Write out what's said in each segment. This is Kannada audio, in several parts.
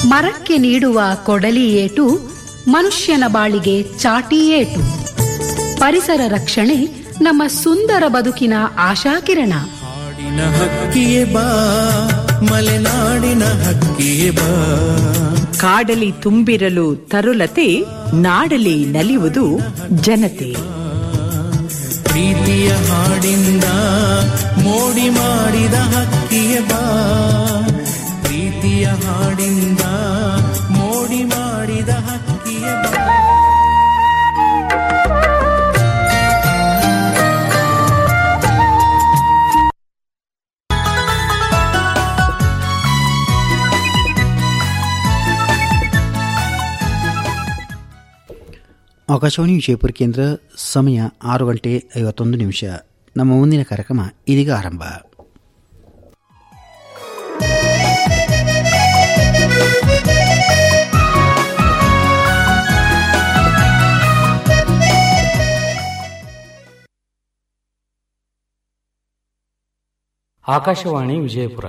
ಮರಕ್ಕೆ ನೀಡುವ ಕೊಡಲಿ ಏಟು ಮನುಷ್ಯನ ಬಾಳಿಗೆ ಚಾಟಿ ಏಟು ಪರಿಸರ ರಕ್ಷಣೆ ನಮ್ಮ ಸುಂದರ ಬದುಕಿನ ಆಶಾಕಿರಣ ಹಾಡಿನ ಹಕ್ಕಿಯೇ ಬಾ ಮಲೆನಾಡಿನ ಹಕ್ಕಿಯೇ ಬಾ ಕಾಡಲಿ ತುಂಬಿರಲು ತರುಲತೆ ನಾಡಲಿ ನಲಿಯುವುದು ಜನತೆ ಪ್ರೀತಿಯ ಹಾಡಿಂದ ಮೋಡಿ ಮಾಡಿದ ಹಕ್ಕಿಯೇ ಬಾ ಪ್ರೀತಿಯ ಹಾಡಿಂದ ಮೋಡಿ ಮಾಡಿದ ಹಕ್ಕಿಯೇ ಬಾ ಆಕಾಶವಾಣಿ ವಿಜಯಪುರ ಕೇಂದ್ರ ಸಮಯ ಆರು ಗಂಟೆ ಐವತ್ತೊಂದು ನಿಮಿಷ ನಮ್ಮ ಮುಂದಿನ ಕಾರ್ಯಕ್ರಮ ಇದೀಗ ಆರಂಭ ಆಕಾಶವಾಣಿ ವಿಜಯಪುರ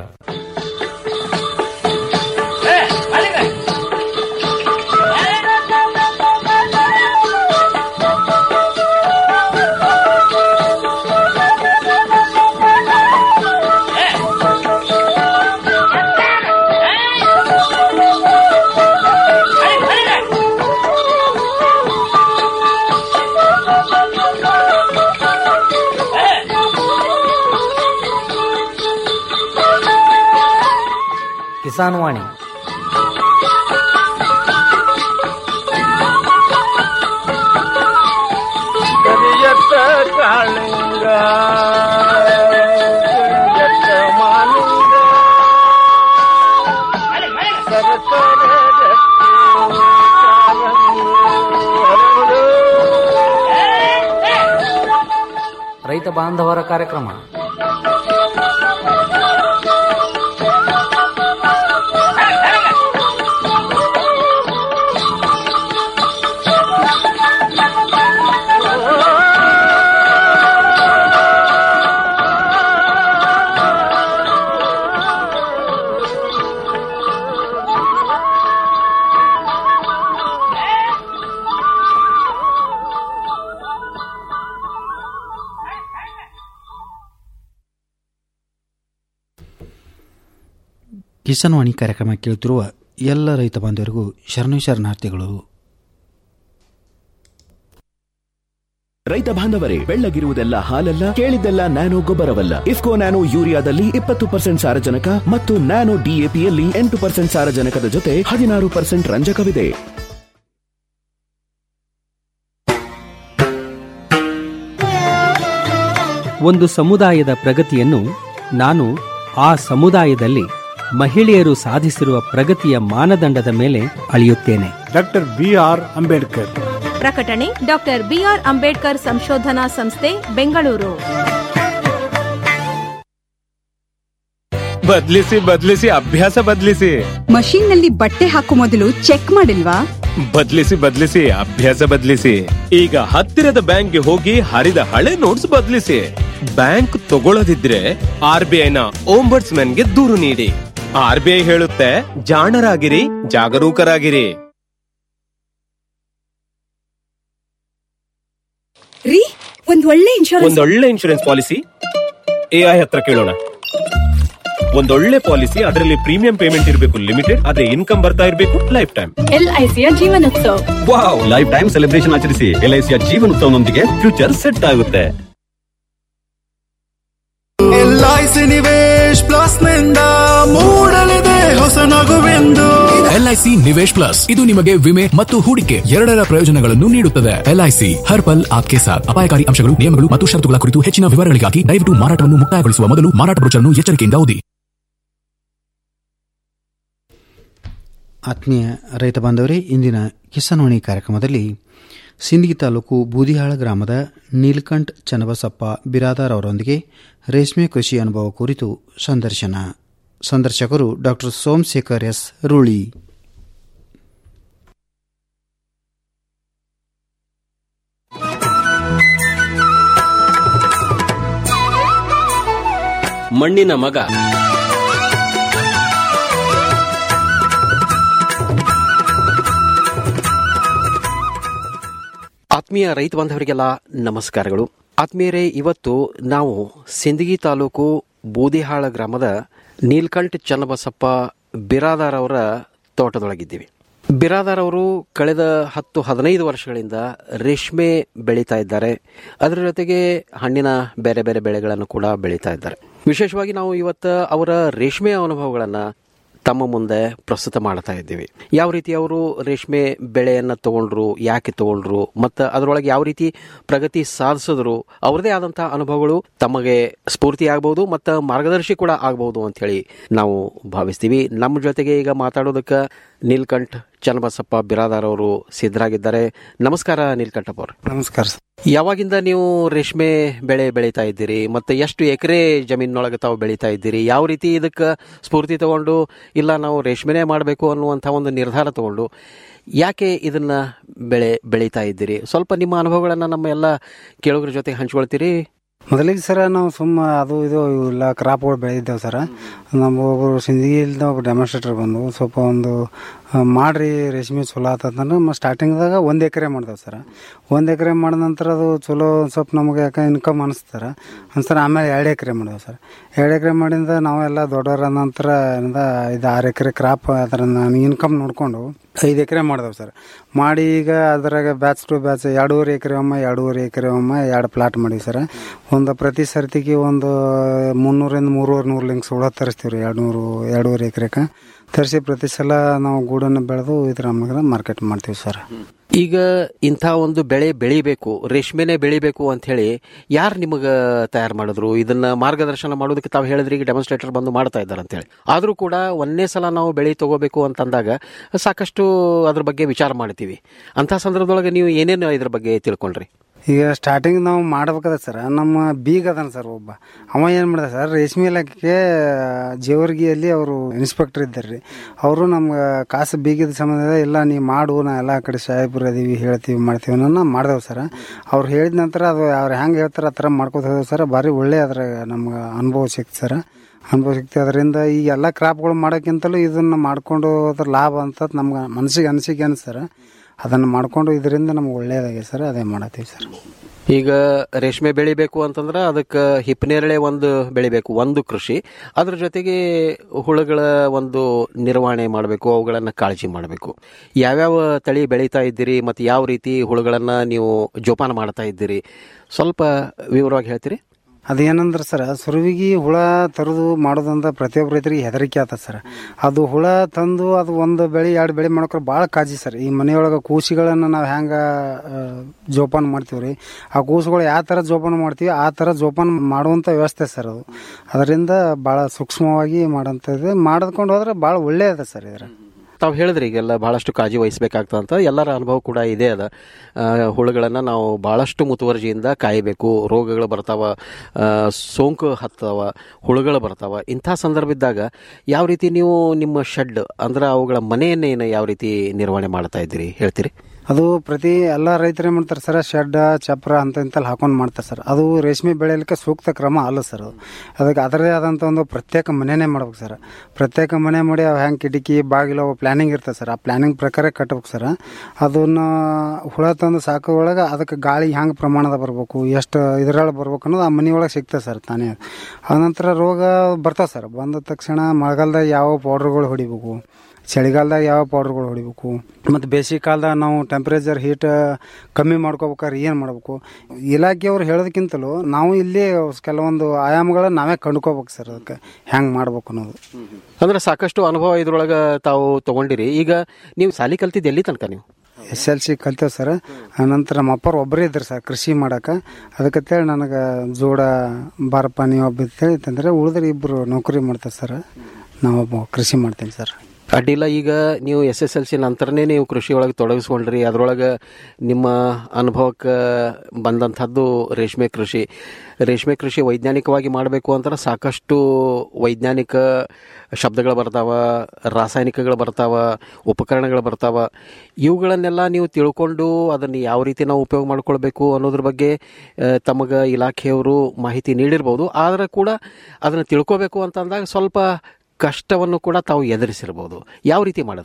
ಕಿಸಾನ್ ವಾಣಿ ಕರಿಯತ್ತ ಕಾಳಿಂಗ ಕರಿಯತ್ತ ಮಾಲಿಂಗ ಸರಸರ ರಕ್ತಿ ಕಾರಂಗಿ ಹರಡು. ರೈತ ಬಾಂಧವರ ಕಾರ್ಯಕ್ರಮ ಕಿಸಾನ್ ವಾಣಿ ಕಾರ್ಯಕ್ರಮ ಕೇಳುತ್ತಿರುವ ಎಲ್ಲ ರೈತ ಬಾಂಧವರಿಗೂ ಶರಣು ಶರಣಾರ್ಥಿಗಳು ರೈತ ಬಾಂಧವರೇ ಬೆಳ್ಳಗಿರುವುದೆಲ್ಲ ಹಾಲಲ್ಲ ಕೇಳಿದ್ದೆಲ್ಲ ನ್ಯಾನೋ ಗೊಬ್ಬರವಲ್ಲ ಇಫ್ಕೋ ನ್ಯಾನೋ ಯೂರಿಯಾದಲ್ಲಿ ಇಪ್ಪತ್ತು ಪರ್ಸೆಂಟ್ ಸಾರಜನಕ ಮತ್ತು ನ್ಯಾನೋ ಡಿಎಪಿಯಲ್ಲಿ ಎಂಟು ಪರ್ಸೆಂಟ್ ಸಾರಜನಕದ ಜೊತೆ ಹದಿನಾರು ಪರ್ಸೆಂಟ್ ರಂಜಕವಿದೆ ಒಂದು ಸಮುದಾಯದ ಪ್ರಗತಿಯನ್ನು ನಾನು ಆ ಸಮುದಾಯದಲ್ಲಿ ಮಹಿಳೆಯರು ಸಾಧಿಸಿರುವ ಪ್ರಗತಿಯ ಮಾನದಂಡದ ಮೇಲೆ ಅಳೆಯುತ್ತೇನೆ ಡಾಕ್ಟರ್ ಬಿ ಆರ್ ಅಂಬೇಡ್ಕರ್ ಪ್ರಕಟಣೆ ಡಾಕ್ಟರ್ ಬಿಆರ್ ಅಂಬೇಡ್ಕರ್ ಸಂಶೋಧನಾ ಸಂಸ್ಥೆ ಬೆಂಗಳೂರು ಬದ್ಲಿಸಿ ಬದ್ಲಿಸಿ ಅಭ್ಯಾಸ ಬದ್ಲಿಸಿ ಮಷೀನ್ ನಲ್ಲಿ ಬಟ್ಟೆ ಹಾಕೋ ಮೊದಲು ಚೆಕ್ ಮಾಡಿಲ್ವಾ ಬದ್ಲಿಸಿ ಬದ್ಲಿಸಿ ಅಭ್ಯಾಸ ಬದ್ಲಿಸಿ ಈಗ ಹತ್ತಿರದ ಬ್ಯಾಂಕ್ಗೆ ಹೋಗಿ ಹರಿದ ಹಳೆ ನೋಟ್ಸ್ ಬದ್ಲಿಸಿ ಬ್ಯಾಂಕ್ ತಗೊಳ್ಳದಿದ್ರೆ ಆರ್ ಬಿ ಐನ ಓಂಬರ್ಟ್ಸ್ ಗೆ ದೂರು ನೀಡಿ ಆರ್ ಬಿ ಐ ಹೇಳುತ್ತೆ ಜಾಣರಾಗಿರಿ ಜಾಗರೂಕರಾಗಿರಿ ರೀ ಒಂದ್ ಒಳ್ಳೆ ಇನ್ಶೂರೆನ್ಸ್ ಒಂದೊಳ್ಳೆ ಇನ್ಶೂರೆನ್ಸ್ ಪಾಲಿಸಿ ಎಐ ಹತ್ರ ಕೇಳೋಣ ಒಂದೊಳ್ಳೆ ಪಾಲಿಸಿ ಅದರಲ್ಲಿ ಪ್ರೀಮಿಯಂ ಪೇಮೆಂಟ್ ಇರಬೇಕು ಲಿಮಿಟೆಡ್ ಅದೇ ಇನ್ಕಮ್ ಬರ್ತಾ ಇರಬೇಕು ಲೈಫ್ ಟೈಮ್ ಎಲ್ಐಸಿಯ Jeevanotsav wow life time celebration ಆಚರಿಸಿ ಎಲ್ಐಸಿಯ ಜೀವನೋತ್ಸವನೊಂದಿಗೆ ಫ್ಯೂಚರ್ ಸೆಟ್ ಆಗುತ್ತೆ ಎಲ್ಐಸಿ ನಿವೇಶ್ ಪ್ಲಸ್ ನಿಂದ ಮೂಡಲಿದೆ ಹೊಸ ನಗುವೆಂದು ಎಲ್ಐಸಿ ನಿವೇಶ್ ಪ್ಲಸ್ ಇದು ನಿಮಗೆ ವಿಮೆ ಮತ್ತು ಹೂಡಿಕೆ ಎರಡರ ಪ್ರಯೋಜನಗಳನ್ನು ನೀಡುತ್ತದೆ ಎಲ್ಐಸಿ ಹರ್ ಪಲ್ ಆಪ್ಕೆ ಸಾಥ್ ಅಪಾಯಕಾರಿ ಅಂಶಗಳು ನಿಯಮಗಳು ಮತ್ತು ಷರತ್ತುಗಳ ಕುರಿತು ಹೆಚ್ಚಿನ ವಿವರಗಳಿಗಾಗಿ ದಯವಿಟ್ಟು ಮಾರಾಟವನ್ನು ಮುಕ್ತಾಯಗೊಳಿಸುವ ಮೊದಲು ಮಾರಾಟ ಬ್ರೋಚರ್ನ್ನು ಎಚ್ಚರಿಕೆಯಿಂದ ಓದಿ ಆತ್ಮೀಯ ರೈತ ಬಾಂಧವರೇ ಇಂದಿನ ಕಿಸಾನ್ ವಾಣಿ ಕಾರ್ಯಕ್ರಮದಲ್ಲಿ ಸಿಂದಗಿ ತಾಲೂಕು ಬೂದಿಹಾಳ ಗ್ರಾಮದ ನೀಲಕಂಠ್ ಚನ್ನಬಸಪ್ಪ ಬಿರಾದಾರ್ ಅವರೊಂದಿಗೆ ರೇಷ್ಮೆ ಕೃಷಿ ಅನುಭವ ಕುರಿತು ಸಂದರ್ಶನ ಸಂದರ್ಶಕರು ಡಾಕ್ಟರ್ ಸೋಮಶೇಖರ್ ಎಸ್ ರೂಳಿ ಮಣ್ಣಿನ ಮಗ ಆತ್ಮೀಯ ರೈತ ಬಾಂಧವರಿಗೆಲ್ಲ ನಮಸ್ಕಾರಗಳು ಆತ್ಮೀಯರೇ ಇವತ್ತು ನಾವು ಸಿಂದಗಿ ತಾಲೂಕು ಬೂದಿಹಾಳ ಗ್ರಾಮದ ನೀಲ್ಕಂಠ ಚನ್ನಬಸಪ್ಪ ಬಿರಾದಾರ್ ಅವರ ತೋಟದೊಳಗಿದ್ದೀವಿ ಬಿರಾದಾರ್ ಅವರು ಕಳೆದ ಹತ್ತು ಹದಿನೈದು ವರ್ಷಗಳಿಂದ ರೇಷ್ಮೆ ಬೆಳೀತಾ ಇದ್ದಾರೆ ಅದರ ಜೊತೆಗೆ ಹಣ್ಣಿನ ಬೇರೆ ಬೇರೆ ಬೆಳೆಗಳನ್ನು ಕೂಡ ಬೆಳೀತಾ ಇದ್ದಾರೆ ವಿಶೇಷವಾಗಿ ನಾವು ಇವತ್ತು ಅವರ ರೇಷ್ಮೆ ಅನುಭವಗಳನ್ನು ತಮ್ಮ ಮುಂದೆ ಪ್ರಸ್ತುತ ಮಾಡ್ತಾ ಇದ್ದೀವಿ ಯಾವ ರೀತಿ ಅವರು ರೇಷ್ಮೆ ಬೆಳೆಯನ್ನು ತಗೊಂಡ್ರು ಯಾಕೆ ತಗೊಂಡ್ರು ಮತ್ತು ಅದರೊಳಗೆ ಯಾವ ರೀತಿ ಪ್ರಗತಿ ಸಾಧಿಸಿದ್ರು ಅವ್ರದೇ ಆದಂತಹ ಅನುಭವಗಳು ತಮಗೆ ಸ್ಫೂರ್ತಿ ಆಗ್ಬೋದು ಮತ್ತು ಮಾರ್ಗದರ್ಶಿ ಕೂಡ ಆಗ್ಬೋದು ಅಂತ ಹೇಳಿ ನಾವು ಭಾವಿಸ್ತೀವಿ ನಮ್ಮ ಜೊತೆಗೆ ಈಗ ಮಾತಾಡೋದಕ್ಕೆ ನೀಲ್ಕಂಠ್ ಚನ್ನಬಸಪ್ಪ ಬಿರಾದಾರ್ ಅವರು ಸಿದ್ಧರಾಗಿದ್ದಾರೆ ನಮಸ್ಕಾರ ನೀಲ್ಕಂಠಪ್ಪ ಅವರು ನಮಸ್ಕಾರ ಸರ್ ಯಾವಾಗಿಂದ ನೀವು ರೇಷ್ಮೆ ಬೆಳೆ ಬೆಳೀತಾ ಇದ್ದೀರಿ ಮತ್ತೆ ಎಷ್ಟು ಎಕರೆ ಜಮೀನಿನೊಳಗೆ ತಾವು ಬೆಳೀತಾ ಇದ್ದೀರಿ ಯಾವ ರೀತಿ ಇದಕ್ಕೆ ಸ್ಫೂರ್ತಿ ತಗೊಂಡು ಇಲ್ಲ ನಾವು ರೇಷ್ಮೆನೇ ಮಾಡಬೇಕು ಅನ್ನುವಂಥ ಒಂದು ನಿರ್ಧಾರ ತಗೊಂಡು ಯಾಕೆ ಇದನ್ನ ಬೆಳೆ ಬೆಳೀತಾ ಇದ್ದೀರಿ ಸ್ವಲ್ಪ ನಿಮ್ಮ ಅನುಭವಗಳನ್ನು ನಮ್ಮ ಎಲ್ಲ ಕೇಳುಗರ ಜೊತೆ ಹಂಚ್ಕೊಳ್ತೀರಿ ಮೊದಲಿಗೆ ಸರ ನಾವು ಸುಮ್ಮ ಅದು ಇದು ಎಲ್ಲ ಕ್ರಾಪ್ಗಳು ಬೆಳೆದಿದ್ದೇವೆ ಸರ ನಮ್ಮ ಒಬ್ಬರು ಸಿಂದಗಿಯಿಂದ ಒಬ್ಬರು ಡೆಮಾನ್ಸ್ಟ್ರೇಟರ್ ಬಂದು ಸ್ವಲ್ಪ ಒಂದು ಆ, ಮಾಡ್ರಿ ರೇಷ್ಮೆ ಚಲೋ ಆತಂದ್ರೆ ನಮ್ಮ ಸ್ಟಾರ್ಟಿಂಗ್ದಾಗ ಒಂದು ಎಕರೆ ಮಾಡ್ದೇವೆ ಸರ ಒಂದು ಎಕರೆ ಮಾಡಿದ ನಂತರ ಅದು ಚಲೋ ಒಂದ್ ಸ್ವಲ್ಪ ನಮಗೆ ಯಾಕೆ ಇನ್ಕಮ್ ಅನಿಸ್ತಾರ ಅನ್ಸರ ಆಮೇಲೆ ಎರಡು ಎಕರೆ ಮಾಡಿದೆವು ಸರ್ ಎರಡು ಎಕರೆ ಮಾಡಿದ ನಾವೆಲ್ಲ ದೊಡ್ಡವರ ನಂತರ ಏನಿದೆ ಇದು ಆರು ಎಕರೆ ಕ್ರಾಪ್ ಅದರ ಇನ್ಕಮ್ ನೋಡಿಕೊಂಡು ಐದು ಎಕರೆ ಮಾಡಿದೆವು ಸರ್ ಮಾಡಿ ಈಗ ಅದ್ರಾಗ ಬ್ಯಾಚ್ ಟು ಬ್ಯಾಚ್ ಎರಡೂವರೆ ಎಕರೆ ಒಮ್ಮ ಎರಡೂವರೆ ಎಕರೆ ಒಮ್ಮ ಎರಡು ಪ್ಲಾಟ್ ಮಾಡೀವಿ ಸರ್ ಒಂದು ಪ್ರತಿ ಸರ್ತಿಗೆ ಒಂದು ಮುನ್ನೂರಿಂದ ಮೂರುವರೆ ನೂರು ಲಿಂಕ್ಸ್ ಹುಳ ತರಿಸ್ತೀವಿ ರೀ ಎರಡು ನೂರು ಎರಡೂವರೆ ಎಕರೆಗೆ ತರಿಸಿ ಪ್ರತಿ ಸಲ ನಾವು ಗೂಡನ್ನು ಬೆಳೆದು ಇದ್ರ ನಮಗೆ ಮಾರ್ಕೆಟ್ ಮಾಡ್ತೀವಿ ಸರ್ ಈಗ ಇಂಥ ಒಂದು ಬೆಳೆ ಬೆಳಿಬೇಕು ರೇಷ್ಮೆನೇ ಬೆಳಿಬೇಕು ಅಂತ ಹೇಳಿ ಯಾರು ನಿಮಗೆ ತಯಾರು ಮಾಡಿದ್ರು ಇದನ್ನ ಮಾರ್ಗದರ್ಶನ ಮಾಡೋದಕ್ಕೆ ತಾವು ಹೇಳಿದ್ರಿ ಈಗ ಡೆಮಾನ್ಸ್ಟ್ರೇಟರ್ ಬಂದು ಮಾಡ್ತಾ ಇದ್ದಾರೆ ಅಂತ ಹೇಳಿ ಆದರೂ ಕೂಡ ಒಂದೇ ಸಲ ನಾವು ಬೆಳೆ ತಗೋಬೇಕು ಅಂತಂದಾಗ ಸಾಕಷ್ಟು ಅದ್ರ ಬಗ್ಗೆ ವಿಚಾರ ಮಾಡ್ತೀವಿ ಅಂಥ ಸಂದರ್ಭದೊಳಗೆ ನೀವು ಏನೇನು ಇದ್ರ ಬಗ್ಗೆ ತಿಳ್ಕೊಂಡ್ರಿ ಈಗ ಸ್ಟಾರ್ಟಿಂಗ್ ನಾವು ಮಾಡ್ಬೇಕಾದ ಸರ್ ನಮ್ಮ ಬೀಗ ಅದಾನ ಸರ್ ಒಬ್ಬ ಅವ ಏನು ಮಾಡಿದ ಸರ್ ರೇಷ್ಮೆ ಇಲಾಖೆಗೆ ಜೇವರ್ಗಿಯಲ್ಲಿ ಅವರು ಇನ್ಸ್ಪೆಕ್ಟರ್ ಇದ್ದಾರೆ ರೀ ಅವರು ನಮ್ಗೆ ಕಾಸು ಬೀಗದ ಸಂಬಂಧ ಇಲ್ಲ ನೀವು ಮಾಡು ನಾ ಎಲ್ಲ ಕಡೆ ಸಾಹೇಬ್ರು ಅದೀವಿ ಹೇಳ್ತೀವಿ ಮಾಡ್ತೀವಿ ಅನ್ನೋ ಮಾಡ್ದೇವು ಸರ್ ಅವ್ರು ಹೇಳಿದ ನಂತರ ಅದು ಅವ್ರು ಹೆಂಗೆ ಹೇಳ್ತಾರೆ ಆ ಥರ ಮಾಡ್ಕೋತ ಹೋದೆವು ಸರ್ ಭಾರಿ ಒಳ್ಳೆ ಅದ್ರ ನಮ್ಗೆ ಅನುಭವ ಸಿಕ್ತು ಸರ್ ಅನುಭವ ಸಿಕ್ತು ಅದರಿಂದ ಈ ಎಲ್ಲ ಕ್ರಾಪ್ಗಳು ಮಾಡೋಕ್ಕಿಂತಲೂ ಇದನ್ನು ಮಾಡ್ಕೊಂಡು ಅದ್ರ ಲಾಭ ಅಂತ ನಮ್ಗೆ ಮನಸ್ಸಿಗೆ ಅನಿಸಿಕೆ ಅನಿಸ್ತಾರೆ ಅದನ್ನು ಮಾಡ್ಕೊಂಡು ಇದರಿಂದ ನಮ್ಗೆ ಒಳ್ಳೇದಾಗಿದೆ ಸರ್ ಅದೇ ಮಾಡತ್ತೀವಿ ಸರ್ ಈಗ ರೇಷ್ಮೆ ಬೆಳಿಬೇಕು ಅಂತಂದ್ರೆ ಅದಕ್ಕೆ ಹಿಪ್ಪನೇರಳೆ ಒಂದು ಬೆಳಿಬೇಕು ಒಂದು ಕೃಷಿ ಅದ್ರ ಜೊತೆಗೆ ಹುಳುಗಳ ಒಂದು ನಿರ್ವಹಣೆ ಮಾಡಬೇಕು ಅವುಗಳನ್ನು ಕಾಳಜಿ ಮಾಡಬೇಕು ಯಾವ್ಯಾವ ತಳಿ ಬೆಳೀತಾ ಇದ್ದೀರಿ ಮತ್ತು ಯಾವ ರೀತಿ ಹುಳುಗಳನ್ನು ನೀವು ಜೋಪಾನ ಮಾಡ್ತಾ ಇದ್ದೀರಿ ಸ್ವಲ್ಪ ವಿವರವಾಗಿ ಹೇಳ್ತೀರಿ ಅದೇನಂದ್ರೆ ಸರ್ ಸುರುವಿಗೆ ಹುಳ ತರೋದು ಮಾಡೋದಂತ ಪ್ರತಿಯೊಬ್ಬ ರೈತರಿಗೆ ಹೆದರಿಕೆ ಆತ ಸರ್ ಅದು ಹುಳ ತಂದು ಅದು ಒಂದು ಬೆಳೆ ಎರಡು ಬೆಳೆ ಮಾಡ್ಕೊರೆ ಭಾಳ ಕಾಳಜಿ ಸರ್ ಈ ಮನೆಯೊಳಗೆ ಕೂಸಿಗಳನ್ನು ನಾವು ಹೆಂಗೆ ಜೋಪಾನ ಮಾಡ್ತೀವಿ ರೀ ಆ ಕೂಸುಗಳು ಯಾವ ಥರ ಜೋಪಾನ ಮಾಡ್ತೀವಿ ಆ ಥರ ಜೋಪಾನ ಮಾಡುವಂಥ ವ್ಯವಸ್ಥೆ ಸರ್ ಅದು ಅದರಿಂದ ಭಾಳ ಸೂಕ್ಷ್ಮವಾಗಿ ಮಾಡೋಂಥದ್ದು ಮಾಡಿದ್ಕೊಂಡು ಹೋದ್ರೆ ಭಾಳ ಒಳ್ಳೆಯದ ಸರ್ ಇದ್ರ ತಾವು ಹೇಳಿದ್ರಿ ಈಗೆಲ್ಲ ಬಹಳಷ್ಟು ಕಾಳಜಿ ವಹಿಸಬೇಕಾಗ್ತದೆ ಅಂತ ಎಲ್ಲರ ಅನುಭವ ಕೂಡ ಇದೆ ಅದ ಆ, ಹುಳುಗಳನ್ನು ನಾವು ಬಹಳಷ್ಟು ಮುತುವರ್ಜಿಯಿಂದ ಕಾಯಬೇಕು ರೋಗಗಳು ಬರ್ತಾವ ಆ, ಸೋಂಕು ಹತ್ತವ ಹುಳುಗಳು ಬರ್ತಾವ ಇಂಥ ಸಂದರ್ಭ ಇದ್ದಾಗ ಯಾವ ರೀತಿ ನೀವು ನಿಮ್ಮ ಶೆಡ್ ಅಂದ್ರೆ ಅವುಗಳ ಮನೆಯನ್ನೇನು ಯಾವ ರೀತಿ ನಿರ್ವಹಣೆ ಮಾಡ್ತಾ ಇದ್ದೀರಿ ಹೇಳ್ತೀರಿ ಅದು ಪ್ರತಿ ಎಲ್ಲ ರೈತರು ಏನ್ ಮಾಡ್ತಾರೆ ಸರ್ ಶೆಡ್ ಚಪ್ರ ಅಂತ ಇಂತಲ್ಲಿ ಹಾಕೊಂಡು ಮಾಡ್ತಾರೆ ಸರ್ ಅದು ರೇಷ್ಮೆ ಬೆಳೆಯಲಿಕ್ಕೆ ಸೂಕ್ತ ಕ್ರಮ ಅಲ್ಲ ಸರ್ ಅದು ಅದಕ್ಕೆ ಅದರದೇ ಆದಂಥ ಒಂದು ಪ್ರತ್ಯೇಕ ಮನೆನೇ ಮಾಡ್ಬೇಕು ಸರ್ ಪ್ರತ್ಯೇಕ ಮನೆ ಮಾಡಿ ಅವು ಹೆಂಗೆ ಕಿಟಕಿ ಬಾಗಿಲು ಅವು ಪ್ಲಾನಿಂಗ್ ಇರ್ತದೆ ಸರ್ ಆ ಪ್ಲಾನಿಂಗ್ ಪ್ರಕಾರ ಕಟ್ಬೇಕು ಸರ್ ಅದನ್ನ ಹುಳ ತಂದು ಸಾಕೋ ಒಳಗೆ ಅದಕ್ಕೆ ಗಾಳಿ ಹೆಂಗೆ ಪ್ರಮಾಣದ ಬರಬೇಕು ಎಷ್ಟು ಇದರೊಳಗೆ ಬರ್ಬೇಕು ಅನ್ನೋದು ಆ ಮನೆ ಒಳಗೆ ಸಿಗ್ತದೆ ಸರ್ ತಾನೇ ಆನಂತರ ರೋಗ ಬರ್ತಾವೆ ಸರ್ ಬಂದ ತಕ್ಷಣ ಮಳೆಗಾಲದಾಗ ಯಾವ ಪೌಡ್ರ್ಗಳು ಹೊಡಿಬೇಕು ಚಳಿಗಾಲದಾಗ ಯಾವ ಪೌಡರ್ಗಳು ಹೊಡಿಬೇಕು ಮತ್ತು ಬೇಸಿಗೆ ಕಾಲದಾಗ ನಾವು ಟೆಂಪ್ರೇಚರ್ ಹೀಟ್ ಕಮ್ಮಿ ಮಾಡ್ಕೋಬೇಕಾದ್ರೆ ಏನು ಮಾಡಬೇಕು ಇಲಾಖೆಯವ್ರು ಹೇಳೋದಕ್ಕಿಂತಲೂ ನಾವು ಇಲ್ಲಿ ಕೆಲವೊಂದು ಆಯಾಮಗಳನ್ನ ನಾವೇ ಕಂಡುಕೋಬೇಕು ಸರ್ ಅದಕ್ಕೆ ಹೆಂಗೆ ಮಾಡ್ಬೇಕು ಅನ್ನೋದು ಅಂದ್ರೆ ಸಾಕಷ್ಟು ಅನುಭವ ಇದ್ರೊಳಗೆ ತಾವು ತಗೊಂಡಿರಿ ಈಗ ನೀವು ಸಾಲಿ ಕಲ್ತಿದ್ದು ಎಲ್ಲಿ ತನಕ ನೀವು ಎಸ್ ಎಲ್ ಸಿ ಕಲ್ತೇವೆ ಸರ್ ಆನಂತರ ನಮ್ಮ ಅಪ್ಪರು ಒಬ್ಬರೇ ಇದ್ರು ಸರ್ ಕೃಷಿ ಮಾಡಕ್ಕೆ ಅದಕ್ಕಂತೇಳಿ ನನಗೆ ಜೋಡ ಬಾರಪ್ಪ ನೀವು ಒಬ್ಬ ಅಂತೇಳಿ ತಂದರೆ ಉಳಿದ್ರೆ ಇಬ್ಬರು ನೌಕರಿ ಮಾಡ್ತಾರೆ ಸರ್ ನಾವೊಬ್ಬ ಕೃಷಿ ಮಾಡ್ತೀನಿ ಸರ್ ಅಡ್ಡಿಲ್ಲ ಈಗ ನೀವು ಎಸ್ ಎಸ್ ಎಲ್ ಸಿ ನಂತರನೇ ನೀವು ಕೃಷಿ ಒಳಗೆ ತೊಡಗಿಸ್ಕೊಂಡ್ರಿ ಅದರೊಳಗೆ ನಿಮ್ಮ ಅನುಭವಕ್ಕೆ ಬಂದಂಥದ್ದು ರೇಷ್ಮೆ ಕೃಷಿ ರೇಷ್ಮೆ ಕೃಷಿ ವೈಜ್ಞಾನಿಕವಾಗಿ ಮಾಡಬೇಕು ಅಂತಾರೆ ಸಾಕಷ್ಟು ವೈಜ್ಞಾನಿಕ ಶಬ್ದಗಳು ಬರ್ತಾವ ರಾಸಾಯನಿಕಗಳು ಬರ್ತಾವ ಉಪಕರಣಗಳು ಬರ್ತಾವ ಇವುಗಳನ್ನೆಲ್ಲ ನೀವು ತಿಳ್ಕೊಂಡು ಅದನ್ನು ಯಾವ ರೀತಿ ನಾವು ಉಪಯೋಗ ಮಾಡ್ಕೊಳ್ಬೇಕು ಅನ್ನೋದ್ರ ಬಗ್ಗೆ ತಮಗೆ ಇಲಾಖೆಯವರು ಮಾಹಿತಿ ನೀಡಿರ್ಬೋದು ಆದರೆ ಕೂಡ ಅದನ್ನು ತಿಳ್ಕೋಬೇಕು ಅಂತಂದಾಗ ಸ್ವಲ್ಪ ಕಷ್ಟವನ್ನು ಕೂಡ ತಾವು ಎದುರಿಸಿರ್ಬೋದು ಯಾವ ರೀತಿ ಮಾಡಿದ್ರಿ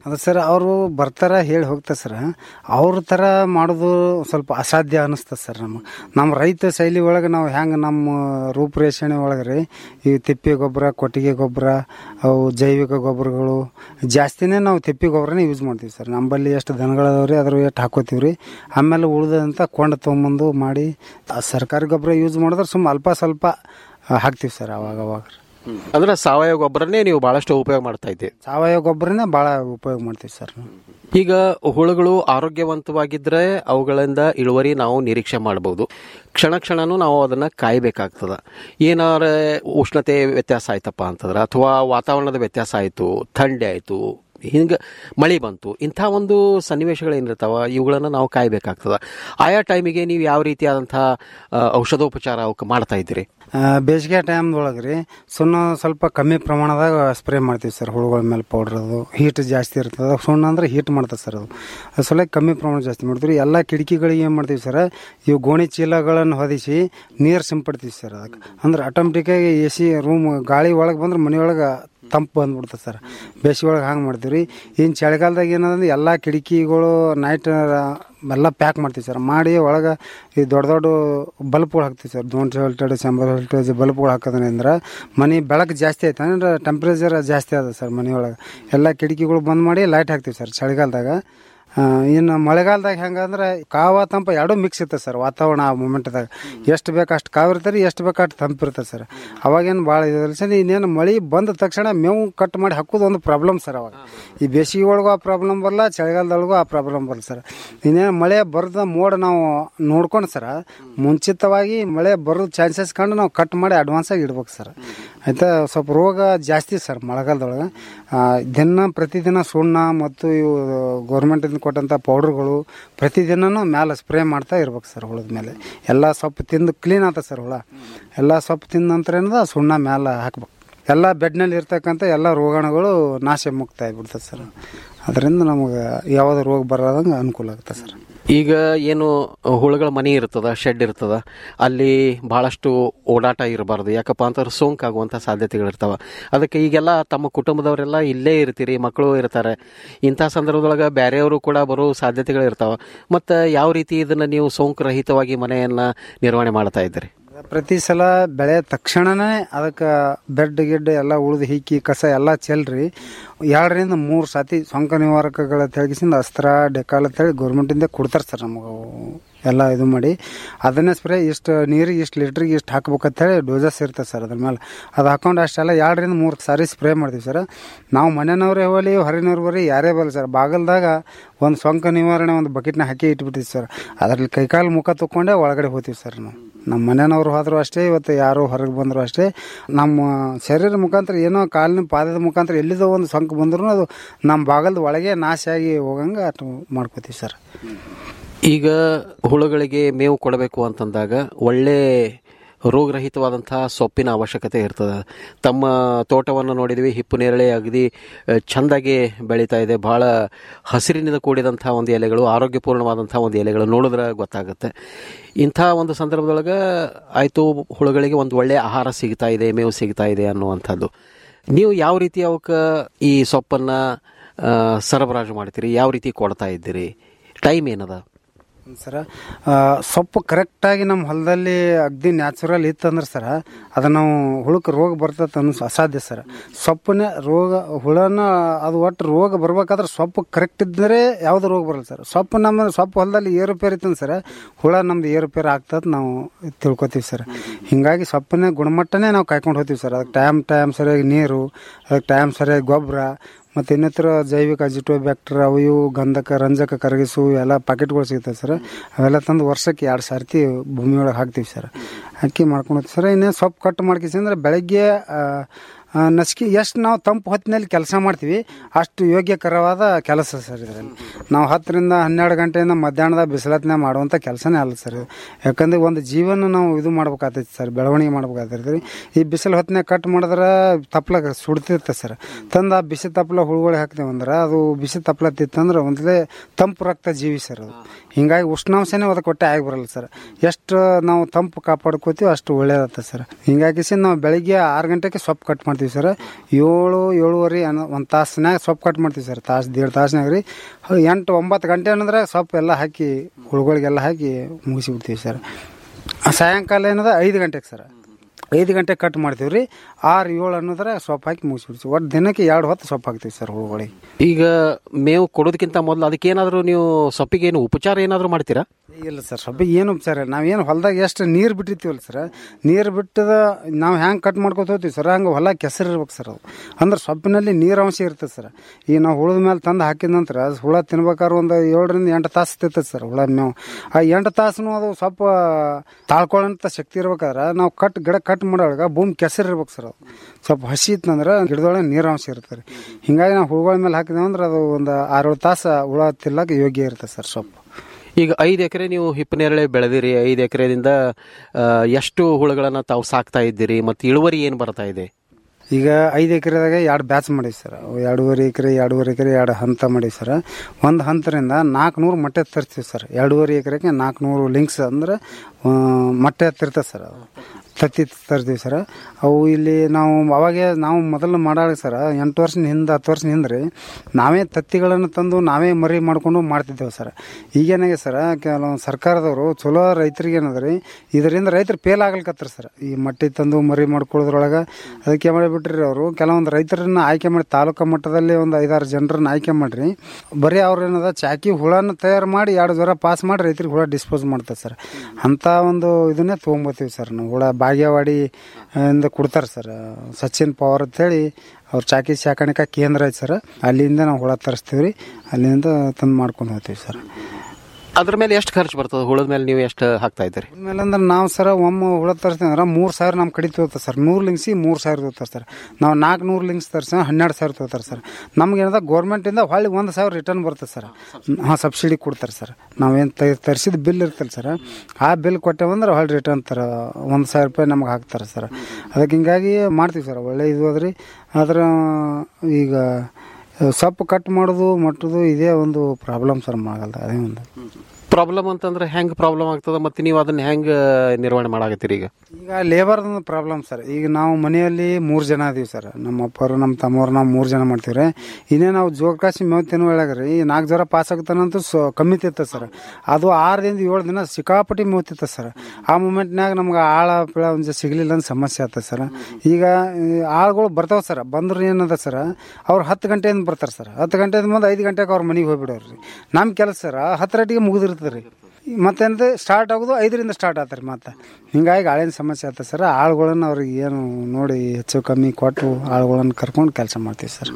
ಅದು ಸರ್ ಅವರು ಬರ್ತಾರ ಹೇಳಿ ಹೋಗ್ತಾರೆ ಸರ್ ಅವ್ರ ಥರ ಮಾಡೋದು ಸ್ವಲ್ಪ ಅಸಾಧ್ಯ ಅನ್ನಿಸ್ತದೆ ಸರ್ ನಮಗೆ ನಮ್ಮ ರೈತ ಶೈಲಿ ಒಳಗೆ ನಾವು ಹೆಂಗೆ ನಮ್ಮ ರೂಪುರೇಷಣೆ ಒಳಗೆ ರೀ ಈ ತಿಪ್ಪೆ ಗೊಬ್ಬರ ಕೊಟ್ಟಿಗೆ ಗೊಬ್ಬರ ಅವು ಜೈವಿಕ ಗೊಬ್ಬರಗಳು ಜಾಸ್ತಿನೇ ನಾವು ತಿಪ್ಪೆ ಗೊಬ್ಬರನೇ ಯೂಸ್ ಮಾಡ್ತೀವಿ ಸರ್ ನಮ್ಮಲ್ಲಿ ಎಷ್ಟು ದನಗಳದವ್ರಿ ಅದ್ರ ಎಷ್ಟು ಹಾಕೋತೀವಿ ರೀ ಆಮೇಲೆ ಉಳ್ದಂತ ಕೊಂಡು ತೊಗೊಂಬಂದು ಮಾಡಿ ಆ ಸರ್ಕಾರಿ ಗೊಬ್ಬರ ಯೂಸ್ ಮಾಡಿದ್ರೆ ಸುಮ್ಮ ಅಲ್ಪ ಸ್ವಲ್ಪ ಆ, ಹಾಕ್ತೀವಿ ಸರ್ ಅವಾಗ ಅವಾಗ ಅಂದ್ರೆ ಸಾವಯವ ಗೊಬ್ಬರನೇ ನೀವು ಬಹಳಷ್ಟು ಉಪಯೋಗ ಮಾಡ್ತಾ ಇದ್ದೀರಿ ಸಾವಯವ ಗೊಬ್ಬರನೇ ಭಾಳ ಉಪಯೋಗ ಮಾಡ್ತೀವಿ ಸರ್ ನಾವು ಈಗ ಹುಳುಗಳು ಆರೋಗ್ಯವಂತವಾಗಿದ್ರೆ ಅವುಗಳಿಂದ ಇಳುವರಿ ನಾವು ನಿರೀಕ್ಷೆ ಮಾಡಬಹುದು ಕ್ಷಣ ಕ್ಷಣನೂ ನಾವು ಅದನ್ನ ಕಾಯಬೇಕಾಗ್ತದ ಏನಾರ ಉಷ್ಣತೆ ವ್ಯತ್ಯಾಸ ಆಯ್ತಪ್ಪ ಅಂತಂದ್ರೆ ಅಥವಾ ವಾತಾವರಣದ ವ್ಯತ್ಯಾಸ ಆಯಿತು ಥಂಡಿ ಆಯಿತು ಹಿಂಗೆ ಮಳೆ ಬಂತು ಇಂಥ ಒಂದು ಸನ್ನಿವೇಶಗಳೇನಿರ್ತಾವ ಇವುಗಳನ್ನು ನಾವು ಕಾಯಬೇಕಾಗ್ತದ ಆಯಾ ಟೈಮಿಗೆ ನೀವು ಯಾವ ರೀತಿಯಾದಂಥ ಆ, ಔಷಧೋಪಚಾರ ಅವಕ್ಕೆ ಮಾಡ್ತಾ ಇದ್ದೀರಿ ಆ, ಬೇಸಿಗೆ ಟೈಮ್ದೊಳಗೆ ರೀ ಸುಣ್ಣ ಸ್ವಲ್ಪ ಕಮ್ಮಿ ಪ್ರಮಾಣದಾಗ ಸ್ಪ್ರೇ ಮಾಡ್ತೀವಿ ಸರ್ ಹುಳುಗಳ ಮೇಲೆ ಪೌಡ್ರ್ ಅದು ಹೀಟ್ ಜಾಸ್ತಿ ಇರ್ತದೆ ಸುಣ್ಣ ಅಂದ್ರೆ ಹೀಟ್ ಮಾಡ್ತದೆ ಸರ್ ಅದು ಅದು ಸಲ ಕಮ್ಮಿ ಪ್ರಮಾಣ ಜಾಸ್ತಿ ಮಾಡ್ತೀವಿ ರೀ ಎಲ್ಲ ಕಿಟಕಿಗಳಿಗೆ ಏನು ಮಾಡ್ತೀವಿ ಸರ್ ಇವು ಗೋಣಿ ಚೀಲಗಳನ್ನು ಹೊದಿಸಿ ನೀರು ಸಿಂಪಡ್ತೀವಿ ಸರ್ ಅದಕ್ಕೆ ಅಂದ್ರೆ ಆಟೋಮೆಟಿಕ್ಕಾಗಿ ಎ ಸಿ ರೂಮ್ ಗಾಳಿ ಒಳಗೆ ಬಂದ್ರೆ ಮನೆಯೊಳಗೆ ತಂಪು ಬಂದ್ಬಿಡ್ತದೆ ಸರ್ ಬೇಸಿಗೆ ಒಳಗೆ ಹಂಗೆ ಮಾಡ್ತೀವಿ ರೀ ಇನ್ನು ಚಳಿಗಾಲದಾಗ ಏನದಂದ್ರೆ ಎಲ್ಲ ಕಿಟಕಿಗಳು ನೈಟ್ ಎಲ್ಲ ಪ್ಯಾಕ್ ಮಾಡ್ತೀವಿ ಸರ್ ಮಾಡಿ ಒಳಗೆ ಈ ದೊಡ್ಡ ದೊಡ್ಡ ಬಲ್ಪ್ಗಳು ಹಾಕ್ತೀವಿ ಸರ್ ದೋನ್ಸ್ ವೋಲ್ಟೇಜ್ ಶಂಬರ್ ವೋಲ್ಟೇಜ್ ಬಲ್ಪ್ಗಳು ಹಾಕೋದ್ರಿಂದ ಮನೆ ಬೆಳಕು ಜಾಸ್ತಿ ಆಯ್ತು ಅಂದ್ರೆ ಟೆಂಪ್ರೇಚರ್ ಜಾಸ್ತಿ ಅದ ಸರ್ ಮನೆಯೊಳಗೆ ಎಲ್ಲ ಕಿಟಕಿಗಳು ಬಂದ್ ಮಾಡಿ ಲೈಟ್ ಹಾಕ್ತೀವಿ ಸರ್ ಚಳಿಗಾಲದಾಗ ಆ, ಇನ್ನು ಮಳೆಗಾಲದಾಗ ಹೆಂಗಂದ್ರೆ ಕಾವ ತಂಪ ಎರಡೂ ಮಿಕ್ಸ್ ಇರ್ತದೆ ಸರ್ ವಾತಾವರಣ ಆ ಮೂಮೆಂಟ್ದಾಗ ಎಷ್ಟು ಬೇಕು ಅಷ್ಟು ಕಾವು ಇರ್ತದೆ ಎಷ್ಟು ಬೇಕು ಅಷ್ಟು ತಂಪು ಇರ್ತದೆ ಸರ್ ಅವಾಗೇನು ಭಾಳ ಇದಿಲ್ಲ ಸರ್ ಇನ್ನೇನು ಮಳೆ ಬಂದ ತಕ್ಷಣ ಮೇವು ಕಟ್ ಮಾಡಿ ಹಾಕೋದು ಒಂದು ಪ್ರಾಬ್ಲಮ್ ಸರ್ ಅವಾಗ ಈ ಬೇಸಿಗೆ ಒಳಗೂ ಆ ಪ್ರಾಬ್ಲಮ್ ಬರಲ್ಲ ಚಳಿಗಾಲದೊಳಗೂ ಆ ಪ್ರಾಬ್ಲಮ್ ಬರಲ್ಲ ಸರ್ ಇನ್ನೇನು ಮಳೆ ಬರದ ಮೋಡ ನಾವು ನೋಡ್ಕೊಂಡು ಸರ್ ಮುಂಚಿತವಾಗಿ ಮಳೆ ಬರೋದು ಚಾನ್ಸಸ್ ಕಂಡು ನಾವು ಕಟ್ ಮಾಡಿ ಅಡ್ವಾನ್ಸ್ ಆಗಿ ಇಡ್ಬೇಕು ಸರ್ ಆಯ್ತಾ ಸ್ವಲ್ಪ ರೋಗ ಜಾಸ್ತಿ ಸರ್ ಮಳೆಗಾಲದೊಳಗೆ ಆ, ದಿನ ಪ್ರತಿದಿನ ಸುಣ್ಣ ಮತ್ತು ಇವು ಗೌರ್ಮೆಂಟಿಂದ ಕೊಟ್ಟಂಥ ಪೌಡ್ರ್ಗಳು ಪ್ರತಿದಿನನೂ ಮ್ಯಾಲೆ ಸ್ಪ್ರೇ ಮಾಡ್ತಾ ಇರ್ಬೇಕು ಸರ್ ಹುಳದ ಮೇಲೆ ಎಲ್ಲ ಸೊಪ್ಪು ತಿಂದು ಕ್ಲೀನ್ ಆತ ಸರ್ ಹುಳ ಎಲ್ಲ ಸೊಪ್ಪು ತಿಂದ ನಂತರ ಏನದ ಸುಣ್ಣ ಮ್ಯಾಲೆ ಹಾಕ್ಬೇಕು ಎಲ್ಲ ಬೆಡ್ನಲ್ಲಿ ಇರ್ತಕ್ಕಂಥ ಎಲ್ಲ ರೋಗಾಣುಗಳು ನಾಶ ಮುಕ್ತ ಆಗಿಬಿಡ್ತದೆ ಸರ್ ಅದರಿಂದ ನಮಗೆ ಯಾವುದೇ ರೋಗ ಬರೋದಂಗೆ ಅನುಕೂಲ ಆಗುತ್ತೆ ಸರ್ ಈಗ ಏನು ಹುಳುಗಳ ಮನೆ ಇರ್ತದ ಶೆಡ್ ಇರ್ತದ ಅಲ್ಲಿ ಬಹಳಷ್ಟು ಓಡಾಟ ಇರಬಾರ್ದು ಯಾಕಪ್ಪ ಅಂತಂದ್ರೆ ಸೋಂಕಾಗುವಂಥ ಸಾಧ್ಯತೆಗಳಿರ್ತಾವ ಅದಕ್ಕೆ ಈಗೆಲ್ಲ ತಮ್ಮ ಕುಟುಂಬದವರೆಲ್ಲ ಇಲ್ಲೇ ಇರ್ತೀರಿ ಮಕ್ಕಳು ಇರ್ತಾರೆ ಇಂಥ ಸಂದರ್ಭದೊಳಗೆ ಬೇರೆಯವರು ಕೂಡ ಬರೋ ಸಾಧ್ಯತೆಗಳು ಇರ್ತಾವ ಮತ್ತು ಯಾವ ರೀತಿ ಇದನ್ನು ನೀವು ಸೋಂಕು ರಹಿತವಾಗಿ ಮನೆಯನ್ನು ನಿರ್ವಹಣೆ ಮಾಡ್ತಾ ಇದ್ದೀರಿ ಪ್ರತಿ ಸಲ ಬೆಳೆ ತಕ್ಷಣನೇ ಅದಕ್ಕೆ ಬೆಡ್ ಗಿಡ್ ಎಲ್ಲ ಉಳಿದು ಹಿಕ್ಕಿ ಕಸ ಎಲ್ಲ ಚೆಲ್ರಿ ಎರಡರಿಂದ ಮೂರು ಸತಿ ಸೋಂಕು ನಿವಾರಕಗಳ ತೆಳಗಿಸಿಂದ ಅಸ್ತ್ರ ಡೆಕಾಲ್ ಅಂತೇಳಿ ಗೌರ್ಮೆಂಟಿಂದ ಕೊಡ್ತಾರೆ ಸರ್ ನಮಗೆ ಅವು ಎಲ್ಲ ಇದು ಮಾಡಿ ಅದನ್ನೇ ಸ್ಪ್ರೇ ಇಷ್ಟು ನೀರಿಗೆ ಇಷ್ಟು ಲೀಟ್ರಿಗೆ ಇಷ್ಟು ಹಾಕ್ಬೇಕಂತೇಳಿ ಡೋಸಸ್ ಇರ್ತದೆ ಸರ್ ಅದ್ರ ಮೇಲೆ ಅದು ಹಾಕೊಂಡು ಅಷ್ಟೆಲ್ಲ ಎರಡರಿಂದ ಮೂರು ಸಾರಿ ಸ್ಪ್ರೇ ಮಾಡ್ತೀವಿ ಸರ್ ನಾವು ಮನೆಯವ್ರೇ ಹೋಗಲಿ ಹೊರಗಿನವ್ರು ಬರ್ರಿ ಯಾರೇ ಬರಲಿ ಸರ್ ಬಾಗಲ್ದಾಗ ಒಂದು ಸೋಂಕು ನಿವಾರಣೆ ಒಂದು ಬಕೆಟ್ನ ಹಾಕಿ ಇಟ್ಬಿಟ್ಟಿವಿ ಸರ್ ಅದರಲ್ಲಿ ಕೈಕಾಲು ಮುಖ ತಕ್ಕೊಂಡೇ ಒಳಗಡೆ ಹೋಗ್ತೀವಿ ಸರ್ ನಾವು ನಮ್ಮ ಮನೆಯವ್ರು ಹೋದ್ರು ಅಷ್ಟೇ ಇವತ್ತು ಯಾರು ಹೊರಗೆ ಬಂದರು ಅಷ್ಟೇ ನಮ್ಮ ಶರೀರ ಮುಖಾಂತರ ಏನೋ ಕಾಲಿನ ಪಾದದ ಮುಖಾಂತರ ಎಲ್ಲಿದೋ ಒಂದು ಸೋಂಕು ಬಂದ್ರೂ ಅದು ನಮ್ಮ ಬಾಗಲ್ದ ಒಳಗೆ ನಾಶ ಆಗಿ ಹೋಗಂಗೆ ಅಷ್ಟು ಮಾಡ್ಕೋತೀವಿ ಸರ್ ಈಗ ಹುಳುಗಳಿಗೆ ಮೇವು ಕೊಡಬೇಕು ಅಂತಂದಾಗ ಒಳ್ಳೆ ರೋಗರಹಿತವಾದಂಥ ಸೊಪ್ಪಿನ ಅವಶ್ಯಕತೆ ಇರ್ತದೆ ತಮ್ಮ ತೋಟವನ್ನು ನೋಡಿದ್ವಿ ಹಿಪ್ಪು ನೇರಳೆ ಅಗದಿ ಆ, ಚೆಂದಾಗಿ ಬೆಳೀತಾ ಇದೆ ಭಾಳ ಹಸಿರಿನಿಂದ ಕೂಡಿದಂಥ ಒಂದು ಎಲೆಗಳು ಆರೋಗ್ಯಪೂರ್ಣವಾದಂಥ ಒಂದು ಎಲೆಗಳು ನೋಡಿದ್ರೆ ಗೊತ್ತಾಗುತ್ತೆ ಇಂಥ ಒಂದು ಸಂದರ್ಭದೊಳಗೆ ಆಯಿತು ಹುಳುಗಳಿಗೆ ಒಂದು ಒಳ್ಳೆಯ ಆಹಾರ ಸಿಗ್ತಾ ಇದೆ ಮೇವು ಸಿಗ್ತಾ ಇದೆ ಅನ್ನುವಂಥದ್ದು ನೀವು ಯಾವ ರೀತಿ ಅವಕ್ಕೆ ಈ ಸೊಪ್ಪನ್ನು ಆ, ಸರಬರಾಜು ಮಾಡ್ತೀರಿ ಯಾವ ರೀತಿ ಕೊಡ್ತಾ ಇದ್ದೀರಿ ಟೈಮ್ ಏನದ ಸರ ಆ, ಸೊಪ್ಪು ಕರೆಕ್ಟಾಗಿ ನಮ್ಮ ಹೊಲದಲ್ಲಿ ಅಗ್ದಿ ನ್ಯಾಚುರಲ್ ಇತ್ತಂದ್ರೆ ಸರ ಅದು ನಾವು ಹುಳಕ್ಕೆ ರೋಗ ಬರ್ತದೆ ಅನ್ನೋ ಅಸಾಧ್ಯ ಸರ್ ಸೊಪ್ಪನ್ನೇ ರೋಗ ಹುಳನ ಅದು ಒಟ್ಟು ರೋಗ ಬರ್ಬೇಕಾದ್ರೆ ಸೊಪ್ಪು ಕರೆಕ್ಟ್ ಇದ್ದರೆ ಯಾವುದು ರೋಗ ಬರಲ್ಲ ಸರ್ ಸೊಪ್ಪು ನಮ್ಮ ಸೊಪ್ಪು ಹೊಲದಲ್ಲಿ ಏರುಪೇರು ಇತ್ತಂದ್ರೆ ಸರ್ ಹುಳ ನಮ್ದು ಏರುಪೇರು ಆಗ್ತದೆ ನಾವು ತಿಳ್ಕೊತೀವಿ ಸರ್ ಹಿಂಗಾಗಿ ಸೊಪ್ಪಿನ ಗುಣಮಟ್ಟನೇ ನಾವು ಕಾಯ್ಕೊಂಡು ಹೋಗ್ತೀವಿ ಸರ್ ಅದಕ್ಕೆ ಟೈಮ್ ಟೈಮ್ ಸರಿಯಾಗಿ ನೀರು ಅದಕ್ಕೆ ಟೈಮ್ ಸರಿಯಾಗಿ ಗೊಬ್ಬರ ಮತ್ತು ಇನ್ನಿತರ ಜೈವಿಕ ಅಜಿಟೋ ಬ್ಯಾಕ್ಟರ್ ಅವು ಇವು ಗಂಧಕ ರಂಜಕ ಕರಗಿಸು ಎಲ್ಲ ಪ್ಯಾಕೆಟ್ಗಳು ಸಿಗ್ತವೆ ಸರ್ ಅವೆಲ್ಲ ತಂದು ವರ್ಷಕ್ಕೆ ಎರಡು ಸರ್ತಿ ಭೂಮಿ ಒಳಗೆ ಹಾಕ್ತೀವಿ ಸರ್ ಹಾಕಿ ಮಾಡ್ಕೊಂಡು ಹೋಗ್ತೀವಿ ಸರ್ ಇನ್ನೇನು ಸೊಪ್ಪು ಕಟ್ ಮಾಡ್ಕಿಸಿ ಅಂದ್ರೆ ಬೆಳಗ್ಗೆ ಆ, ಆ, ನಸ್ಕಿ ಎಷ್ಟು ನಾವು ತಂಪು ಹೊತ್ತಿನಲ್ಲಿ ಕೆಲಸ ಮಾಡ್ತೀವಿ ಅಷ್ಟು ಯೋಗ್ಯಕರವಾದ ಕೆಲಸ ಸರ್ ಇದರಲ್ಲಿ ನಾವು ಹತ್ತರಿಂದ ಹನ್ನೆರಡು ಗಂಟೆಯಿಂದ ಮಧ್ಯಾಹ್ನದ ಬಿಸಿಲತ್ನಾಗ ಮಾಡುವಂಥ ಕೆಲಸನೇ ಅಲ್ಲ ಸರ್ ಇದು ಯಾಕಂದ್ರೆ ಒಂದು ಜೀವನ ನಾವು ಇದು ಮಾಡ್ಬೇಕಾಗ್ತೈತಿ ಸರ್ ಬೆಳವಣಿಗೆ ಮಾಡ್ಬೇಕಾಗ್ತೈತಿ ಈ ಬಿಸಿಲು ಹೊತ್ತಿನಾಗ ಕಟ್ ಮಾಡಿದ್ರೆ ತಪ್ಲಾಗ ಸುಡ್ತಿರ್ತದೆ ಸರ್ ತಂದು ಆ ಬಿಸಿ ತಪ್ಪಲ ಹುಳುಗಳಿಗೆ ಹಾಕ್ತೇವೆ ಅಂದ್ರೆ ಅದು ಬಿಸಿ ತಪ್ಪಲ ತಿತ್ತಂದ್ರೆ ಒಂದೇ ತಂಪು ರಕ್ತ ಜೀವಿ ಸರ್ ಅದು ಹಿಂಗಾಗಿ ಉಷ್ಣಾಂಶನೇ ಅದಕ್ಕೆ ಹೊಟ್ಟೆ ಆಗಿ ಬರಲ್ಲ ಸರ್ ಎಷ್ಟು ನಾವು ತಂಪು ಕಾಪಾಡ್ಕೋತೀವಿ ಅಷ್ಟು ಒಳ್ಳೇದತ್ತ ಸರ್ ಹಿಂಗಾಗಿ ನಾವು ಬೆಳಿಗ್ಗೆ ಆರು ಗಂಟೆಗೆ ಸೊಪ್ಪು ಕಟ್ ಮಾಡ್ತೀವಿ ಮಾಡ್ತೀವಿ ಸರ್ ಏಳು ಏಳುವರೆ ಅನ್ನೋ ಒಂದು ತಾಸಿನಾಗ ಸೊಪ್ಪು ಕಟ್ ಮಾಡ್ತೀವಿ ಸರ್ ತಾಸು ದೇಡ್ ತಾಸಿನಾಗ ರೀ ಹ, ಎಂಟು ಒಂಬತ್ತು ಗಂಟೆ ಅನ್ನಂದ್ರೆ ಸೊಪ್ಪು ಎಲ್ಲ ಹಾಕಿ ಹುಳುಗಳಿಗೆಲ್ಲ ಹಾಕಿ ಮುಗಿಸಿಬಿಡ್ತೀವಿ ಸರ್ ಸಾಯಂಕಾಲ ಏನದ ಐದು ಗಂಟೆಗೆ ಸರ್ ಐದು ಗಂಟೆಗೆ ಕಟ್ ಮಾಡ್ತೀವಿ ರೀ ಆರು ಏಳು ಅನ್ನೋದ್ರೆ ಸೊಪ್ಪು ಹಾಕಿ ಮುಗಿಸ್ಬಿಡ್ತೀವಿ ಒಟ್ಟು ದಿನಕ್ಕೆ ಎರಡು ಹೊತ್ತು ಸೊಪ್ಪು ಹಾಕ್ತೀವಿ ಸರ್ ಹುಳುಗಳಿಗೆ ಈಗ ಮೇವು ಕೊಡೋದಕ್ಕಿಂತ ಮೊದಲು ಅದಕ್ಕೇನಾದರೂ ನೀವು ಸೊಪ್ಪಿಗೆ ಏನು ಉಪಚಾರ ಏನಾದರೂ ಮಾಡ್ತೀರಾ ಇಲ್ಲ ಸರ್ ಸ್ವಲ್ಪ ಏನು ಉಪಚಾರ ಇಲ್ಲ ನಾವೇನು ಹೊಲದಾಗ ಎಷ್ಟು ನೀರು ಬಿಟ್ಟಿರ್ತೀವಲ್ಲ ಸರ್ ನೀರು ಬಿಟ್ಟದ ನಾವು ಹ್ಯಾಂಗೆ ಕಟ್ ಮಾಡ್ಕೊತ ಹೋಗ್ತೀವಿ ಸರ್ ಹಂಗೆ ಹೊಲ ಕೆಸರು ಇರ್ಬೇಕು ಸರ್ ಅದು ಅಂದ್ರೆ ಸೊಪ್ಪಿನಲ್ಲಿ ನೀರಾಂಶ ಇರ್ತದೆ ಸರ್ ಈಗ ನಾವು ಹುಳದ ಮೇಲೆ ತಂದು ಹಾಕಿದ ನಂತರ ಅದು ಹುಳ ತಿನ್ಬೇಕಾದ್ರೆ ಒಂದು ಏಳರಿಂದ ಎಂಟು ತಾಸು ತಿರ್ತದೆ ಸರ್ ಹುಳ ಮೇವು ಆ ಎಂಟು ತಾಸು ಅದು ಸ್ವಲ್ಪ ತಾಳ್ಕೊಳ್ಳೋಂಥ ಶಕ್ತಿ ಇರ್ಬೇಕಾದ್ರೆ ನಾವು ಕಟ್ ಗಿಡ ಕಟ್ ಮಾಡೋವಾಗ ಭೂಮಿ ಕೆಸರು ಇರ್ಬೇಕು ಸರ್ ಅದು ಸ್ವಲ್ಪ ಹಸಿ ಇತ್ತಂದ್ರೆ ಗಿಡದೊಳಗೆ ನೀರಾಂಶ ಇರ್ತದೆ ರೀ ಹಿಂಗಾಗಿ ನಾವು ಹುಳುಗಳ ಮೇಲೆ ಹಾಕಿದ್ವಿ ಅಂದ್ರೆ ಅದು ಒಂದು ಆರೇಳು ತಾಸು ಹುಳ ತಿಲ್ಲಕ್ಕೆ ಯೋಗ್ಯ ಇರ್ತದೆ ಸರ್ ಸೊಪ್ಪು ಈಗ ಐದು ಎಕರೆ ನೀವು ಹಿಪ್ಪನೇರಳೆ ಬೆಳೆದಿರಿ ಐದು ಎಕರೆದಿಂದ ಎಷ್ಟು ಹುಳುಗಳನ್ನು ತಾವು ಸಾಕ್ತಾ ಇದ್ದೀರಿ ಮತ್ತು ಇಳುವರಿ ಏನು ಬರ್ತಾ ಇದೆ ಈಗ ಐದು ಎಕರೆದಾಗ ಎರಡು ಬ್ಯಾಚ್ ಮಾಡೀವಿ ಸರ್ ಎರಡೂವರೆ ಎಕರೆ ಎರಡೂವರೆ ಎಕರೆ ಎರಡು ಹಂತ ಮಾಡೀವಿ ಸರ್ ಒಂದು ಹಂತರಿಂದ ನಾಲ್ಕುನೂರು ಮೊಟ್ಟೆ ತರ್ತೀವಿ ಸರ್ ಎರಡೂವರೆ ಎಕರೆಗೆ ನಾಲ್ಕುನೂರು ಲಿಂಕ್ಸ್ ಅಂದ್ರೆ ಆ, ಮೊಟ್ಟೆ ಹತ್ತಿರ್ತದೆ ಸರ್ ಅದು ತತ್ತಿ ತರ್ತೀವಿ ಸರ್ ಅವು ಇಲ್ಲಿ ನಾವು ಅವಾಗೆ ನಾವು ಮೊದಲು ಮಾಡಾಗ ಸರ್ ಎಂಟು ವರ್ಷದ ಹಿಂದೆ ಹತ್ತು ವರ್ಷದ ಹಿಂದೆ ರೀ ನಾವೇ ತತ್ತಿಗಳನ್ನು ತಂದು ನಾವೇ ಮರಿ ಮಾಡ್ಕೊಂಡು ಮಾಡ್ತಿದ್ದೇವೆ ಸರ್ ಈಗೇನಾಗಿದೆ ಸರ್ ಕೆಲವೊಂದು ಸರ್ಕಾರದವರು ಚಲೋ ರೈತರಿಗೆ ಏನದ್ರಿ ಇದರಿಂದ ರೈತರು ಫೇಲ್ ಆಗ್ಲಿಕತ್ತಾರ ಸರ್ ಈ ಮಟ್ಟಿ ತಂದು ಮರಿ ಮಾಡ್ಕೊಳ್ಳೋದ್ರೊಳಗೆ ಅದಕ್ಕೆ ಮಾಡಿಬಿಟ್ರಿ ಅವರು ಕೆಲವೊಂದು ರೈತರನ್ನ ಆಯ್ಕೆ ಮಾಡಿ ತಾಲೂಕು ಮಟ್ಟದಲ್ಲಿ ಒಂದು ಐದಾರು ಜನರನ್ನ ಆಯ್ಕೆ ಮಾಡ್ರಿ ಬರೀ ಅವ್ರು ಏನದ ಚಾಕಿ ಹುಳನ ತಯಾರು ಮಾಡಿ ಎರಡು ಜ್ವರ ಪಾಸ್ ಮಾಡಿ ರೈತರಿಗೆ ಹುಳ ಡಿಸ್ಪೋಸ್ ಮಾಡ್ತಾರೆ ಸರ್ ಅಂಥ ಒಂದು ಇದನ್ನೇ ತೊಗೊಂಬರ್ತೀವಿ ಸರ್ ನಾವು ಹುಳ ಬಾಗೇವಾಡಿ ಆ, ಇಂದ ಕೊಡ್ತಾರೆ ಸರ್ ಸಚಿನ್ ಪವರ್ ಅಂತೇಳಿ ಅವ್ರ ಚಾಕಿ ಸಾಕಾಣಿಕಾ ಕೇಂದ್ರ ಐತೆ ಸರ್ ಅಲ್ಲಿಂದ ನಾವು ಹುಳ ತರಿಸ್ತೀವಿ ರೀ ಅಲ್ಲಿಂದ ತಂದು ಮಾಡ್ಕೊಂಡು ಹೋಗ್ತೀವಿ ಸರ್ ಅದ್ರ ಮೇಲೆ ಎಷ್ಟು ಖರ್ಚು ಬರ್ತದೆ ಹುಳದ ಮೇಲೆ ನೀವು ಎಷ್ಟು ಹಾಕ್ತಾ ಇದ್ದೀರಿ ಆಮೇಲೆ ಅಂದ್ರೆ ನಾವು ಸರ ಒಮ್ಮೆ ಹುಳ ತರಿಸ್ತೀವಿ ಅಂದ್ರೆ ಮೂರು ಸಾವಿರ ನಮ್ಮ ಕಡೆ ತಗೋತಾರೆ ಸರ್ ನೂರು ಲಿಂಗ್ಸಿ ಮೂರು ಸಾವಿರ ತಗೋತಾರೆ ಸರ್ ನಾವು ನಾಲ್ಕು ನೂರು ಲಿಂಗ್ಸ್ ತರಿಸಿ ಹನ್ನೆರಡು ಸಾವಿರ ತಗೋತಾರೆ ಸರ್ ನಮ್ಗೆ ಏನದ ಗೌರ್ಮೆಂಟಿಂದ ಹೊಳ್ಳಿ ಒಂದು ಸಾವಿರ ರಿಟರ್ನ್ ಬರ್ತದೆ ಸರ್ ಹಾಂ ಸಬ್ಸಿಡಿ ಕೊಡ್ತಾರೆ ಸರ್ ನಾವೇನು ತರಿಸಿದ ಬಿಲ್ ಇರ್ತಲ್ಲ ಸರ್ ಆ ಬಿಲ್ ಕೊಟ್ಟೆವಂದ್ರೆ ಹೊಳ್ಳಿ ರಿಟರ್ನ್ ತರ ಒಂದು ಸಾವಿರ ರೂಪಾಯಿ ನಮ್ಗೆ ಹಾಕ್ತಾರೆ ಸರ್ ಅದಕ್ಕೆ ಹಿಂಗಾಗಿ ಮಾಡ್ತೀವಿ ಸರ್ ಒಳ್ಳೆ ಇದು ಅದ್ರಿ ಆದ್ರೆ ಈಗ ಸೊಪ್ಪು ಕಟ್ ಮಾಡೋದು ಮಟ್ಟೋದು ಇದೇ ಒಂದು ಪ್ರಾಬ್ಲಮ್ ಸರ್ ಮಳೆಗಾಲದಾಗ ಅದೇ ಒಂದು ಪ್ರಾಬ್ಲಮ್ ಅಂತಂದ್ರೆ ಹೆಂಗೆ ಪ್ರಾಬ್ಲಮ್ ಆಗ್ತದೆ ಮತ್ತು ನೀವು ಅದನ್ನ ಹೆಂಗೆ ನಿರ್ವಹಣೆ ಮಾಡಾಕತ್ತೀರಿ ಈಗ ಈಗ ಲೇಬರ್ ಪ್ರಾಬ್ಲಮ್ ಸರ್ ಈಗ ನಾವು ಮನೆಯಲ್ಲಿ ಮೂರು ಜನ ಅದೀವಿ ಸರ್ ನಮ್ಮ ಅಪ್ಪರು ನಮ್ಮ ತಮ್ಮವ್ರು ನಾವು ಮೂರು ಜನ ಮಾಡ್ತೀವಿ ರೀ ಇನ್ನೇ ನಾವು ಜೋಕಾಸಿ ಮೇವು ತಿನ್ನೋ ಒಳಗೆ ರೀ ಈ ನಾಲ್ಕು ಜ್ವರ ಪಾಸ್ ಆಗ್ತಾನಂತೂ ಸೊ ಕಮ್ಮಿ ತಿತ್ತ ಸರ್ ಅದು ಆರರಿಂದ ಏಳು ದಿನ ಸಿಕ್ಕಾಪಟ್ಟಿ ಮೇವು ತಿತ್ತ ಸರ್ ಆ ಮೂಮೆಂಟ್ನಾಗ ನಮ್ಗೆ ಆಳ ಪಿಳ ಒಂದು ಸಿಗಲಿಲ್ಲ ಅಂತ ಸಮಸ್ಯೆ ಆಗ್ತದೆ ಸರ್ ಈಗ ಈ ಆಳುಗಳು ಬರ್ತಾವೆ ಸರ್ ಬಂದ್ರೆ ಏನದ ಸರ್ ಅವ್ರು ಹತ್ತು ಗಂಟೆಯಿಂದ ಬರ್ತಾರೆ ಸರ್ ಹತ್ತು ಗಂಟೆಯಿಂದ ಮುಂದೆ ಐದು ಗಂಟೆಗೆ ಅವ್ರ ಮನೆಗೆ ಹೋಗ್ಬಿಡೋರು ರೀ ನಮ್ಮ ಕೆಲಸ ಸರ್ ಹತ್ತು ರೇಟಿಗೆ ಮುಗಿದಿರ್ತದೆ ರೀ ಮತ್ತೆಂದ್ರೆ ಸ್ಟಾರ್ಟ್ ಆಗೋದು ಐದರಿಂದ ಸ್ಟಾರ್ಟ್ ಆತಾರೆ ಮತ್ತೆ ಹಿಂಗಾಗಿ ಆಳಿನ ಸಮಸ್ಯೆ ಆಗ್ತದೆ ಸರ್ ಆಳುಗಳನ್ನ ಅವ್ರಿಗೆ ಏನು ನೋಡಿ ಹೆಚ್ಚು ಕಮ್ಮಿ ಕೊಟ್ಟು ಆಳುಗಳನ್ನ ಕರ್ಕೊಂಡು ಕೆಲಸ ಮಾಡ್ತೀವಿ ಸರ್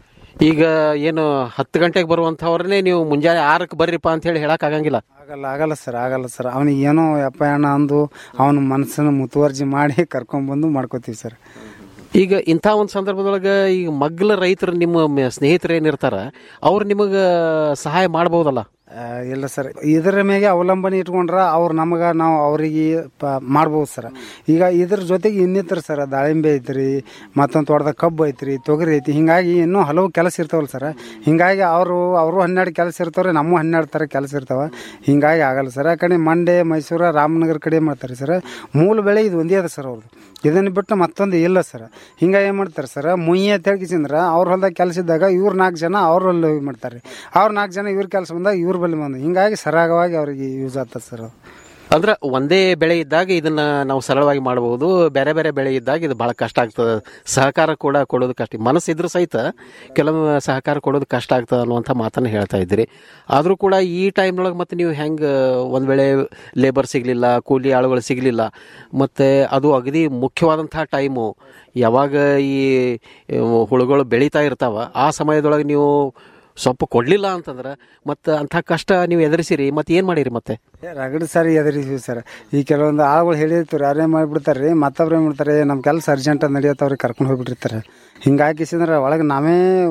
ಈಗ ಏನು ಹತ್ತು ಗಂಟೆಗೆ ಬರುವಂಥವ್ರನ್ನೇ ನೀವು ಮುಂಜಾನೆ ಆರಕ್ಕೆ ಬರ್ರಿಪ್ಪ ಅಂತ ಹೇಳಿ ಹೇಳಕ್ ಆಗಂಗಿಲ್ಲ ಆಗಲ್ಲ ಆಗಲ್ಲ ಸರ್ ಆಗಲ್ಲ ಸರ್ ಅವನಿಗೆ ಏನೋ ಯಪ್ಪ ಅಣ್ಣ ಅಂದು ಅವನ ಮನಸ್ಸನ್ನು ಮುತುವರ್ಜಿ ಮಾಡಿ ಕರ್ಕೊಂಡ್ಬಂದು ಮಾಡ್ಕೋತೀವಿ ಸರ್ ಈಗ ಇಂಥ ಒಂದು ಸಂದರ್ಭದೊಳಗೆ ಈಗ ಮಗ್ಲ ರೈತರು ನಿಮ್ಮ ಮ- ಸ್ನೇಹಿತರು ಏನಿರ್ತಾರ ಅವ್ರು ನಿಮಗೆ ಸಹಾಯ ಮಾಡ್ಬೋದಲ್ಲ ಆ, ಇಲ್ಲ ಸರ್ ಇದರ ಮೇಲೆ ಅವಲಂಬನೆ ಇಟ್ಕೊಂಡ್ರ ಅವ್ರು ನಮಗೆ ನಾವು ಅವರಿಗೆ ಪ ಮಾಡ್ಬೋದು ಸರ್ ಈಗ ಇದ್ರ ಜೊತೆಗೆ ಇನ್ನಿತರ ಸರ್ ದಾಳಿಂಬೆ ಐತ್ರಿ ಮತ್ತೊಂದು ತೋಟದಾಗ ಕಬ್ಬು ಐತ್ರಿ ತೊಗರಿ ಐತಿ ಹಿಂಗಾಗಿ ಇನ್ನೂ ಹಲವು ಕೆಲಸ ಇರ್ತಾವಲ್ಲ ಸರ್ ಹಿಂಗಾಗಿ ಅವರು ಅವರು ಹನ್ನೆರಡು ಕೆಲಸ ಇರ್ತಾವ್ರಿ ನಮ್ಮ ಹನ್ನೆರಡು ಥರ ಕೆಲಸ ಇರ್ತಾವ ಹಿಂಗಾಗಿ ಆಗಲ್ಲ ಸರ್ ಆ ಕಡೆ ಮಂಡ್ಯ ಮೈಸೂರು ರಾಮನಗರ ಕಡೆ ಮಾಡ್ತಾರೆ ಸರ್ ಮೂಲ ಬೆಳೆ ಇದು ಒಂದೇ ಅದ ಸರ್ ಅವ್ರದ್ದು ಇದನ್ನು ಬಿಟ್ಟು ಮತ್ತೊಂದು ಇಲ್ಲ ಸರ್ ಹಿಂಗಾಗಿ ಏನು ಮಾಡ್ತಾರೆ ಸರ್ ಮುಯ್ಯ ತೆಗಿಸಿಂದ್ರ ಅವ್ರ ಹೊಲ್ದಾಗ ಕೆಲಸ ಇದ್ದಾಗ ಇವ್ರು ನಾಲ್ಕು ಜನ ಅವ್ರ ಹೊಲ ಮಾಡ್ತಾರೆ ಅವ್ರ ನಾಲ್ಕು ಜನ ಇವ್ರ ಕೆಲಸ ಬಂದಾಗ ಇವ್ರ ಬಳಿ ಬಂದು ಹಿಂಗಾಗಿ ಸರಾಗವಾಗಿ ಅವ್ರಿಗೆ ಯೂಸ್ ಆಗ್ತದೆ ಸರ್ ಅದು ಅಂದ್ರೆ ಒಂದೇ ಬೆಳೆ ಇದ್ದಾಗ ಇದನ್ನ ನಾವು ಸರಳವಾಗಿ ಮಾಡಬಹುದು ಬೇರೆ ಬೇರೆ ಬೆಳೆ ಇದ್ದಾಗ ಇದು ಬಹಳ ಕಷ್ಟ ಆಗ್ತದೆ ಸಹಕಾರ ಕೂಡ ಕೊಡೋದು ಕಷ್ಟ ಮನಸ್ಸಿದ್ರು ಸಹಿತ ಕೆಲವು ಸಹಕಾರ ಕೊಡೋದು ಕಷ್ಟ ಆಗ್ತದೆ ಅನ್ನುವಂಥ ಮಾತನ್ನ ಹೇಳ್ತಾ ಇದ್ದೀರಿ ಆದರೂ ಕೂಡ ಈ ಟೈಮ್ನೊಳಗೆ ಮತ್ತೆ ನೀವು ಹೆಂಗೆ ಒಂದು ವೇಳೆ ಲೇಬರ್ ಸಿಗಲಿಲ್ಲ ಕೂಲಿ ಆಳುಗಳು ಸಿಗಲಿಲ್ಲ ಮತ್ತು ಅದು ಅಗದಿ ಮುಖ್ಯವಾದಂಥ ಟೈಮು ಯಾವಾಗ ಈ ಅಹ್, ಹುಳುಗಳು ಬೆಳೀತಾ ಇರ್ತಾವ ಆ ಸಮಯದೊಳಗೆ ನೀವು ಸೊಪ್ಪು ಕೊಡಲಿಲ್ಲ ಅಂತಂದ್ರೆ ಮತ್ತು ಅಂಥ ಕಷ್ಟ ನೀವು ಎದುರಿಸಿರಿ ಮತ್ತೆ ಏನು ಮಾಡಿರಿ ಮತ್ತೆ ರಗಡ್ ಸಾರಿ ಎದುರಿಸಿವಿ ಸರ್ ಈ ಕೆಲವೊಂದು ಆಳುಗಳು ಹೇಳಿರ್ತಾರೆ ಯಾರೇ ಮಾಡಿಬಿಡ್ತಾರೆ ರೀ ಮತ್ತೊಬ್ರು ಏನು ಮಾಡ್ತಾರೆ ನಮ್ಮ ಕೆಲಸ ಅರ್ಜೆಂಟ್ ನಡೆಯತ್ತವ್ರಿಗೆ ಕರ್ಕೊಂಡು ಹೋಗ್ಬಿಟ್ಟಿರ್ತಾರೆ ಹಿಂಗಾಕಿಸಿದ್ರೆ ಒಳಗೆ ನಾವೇ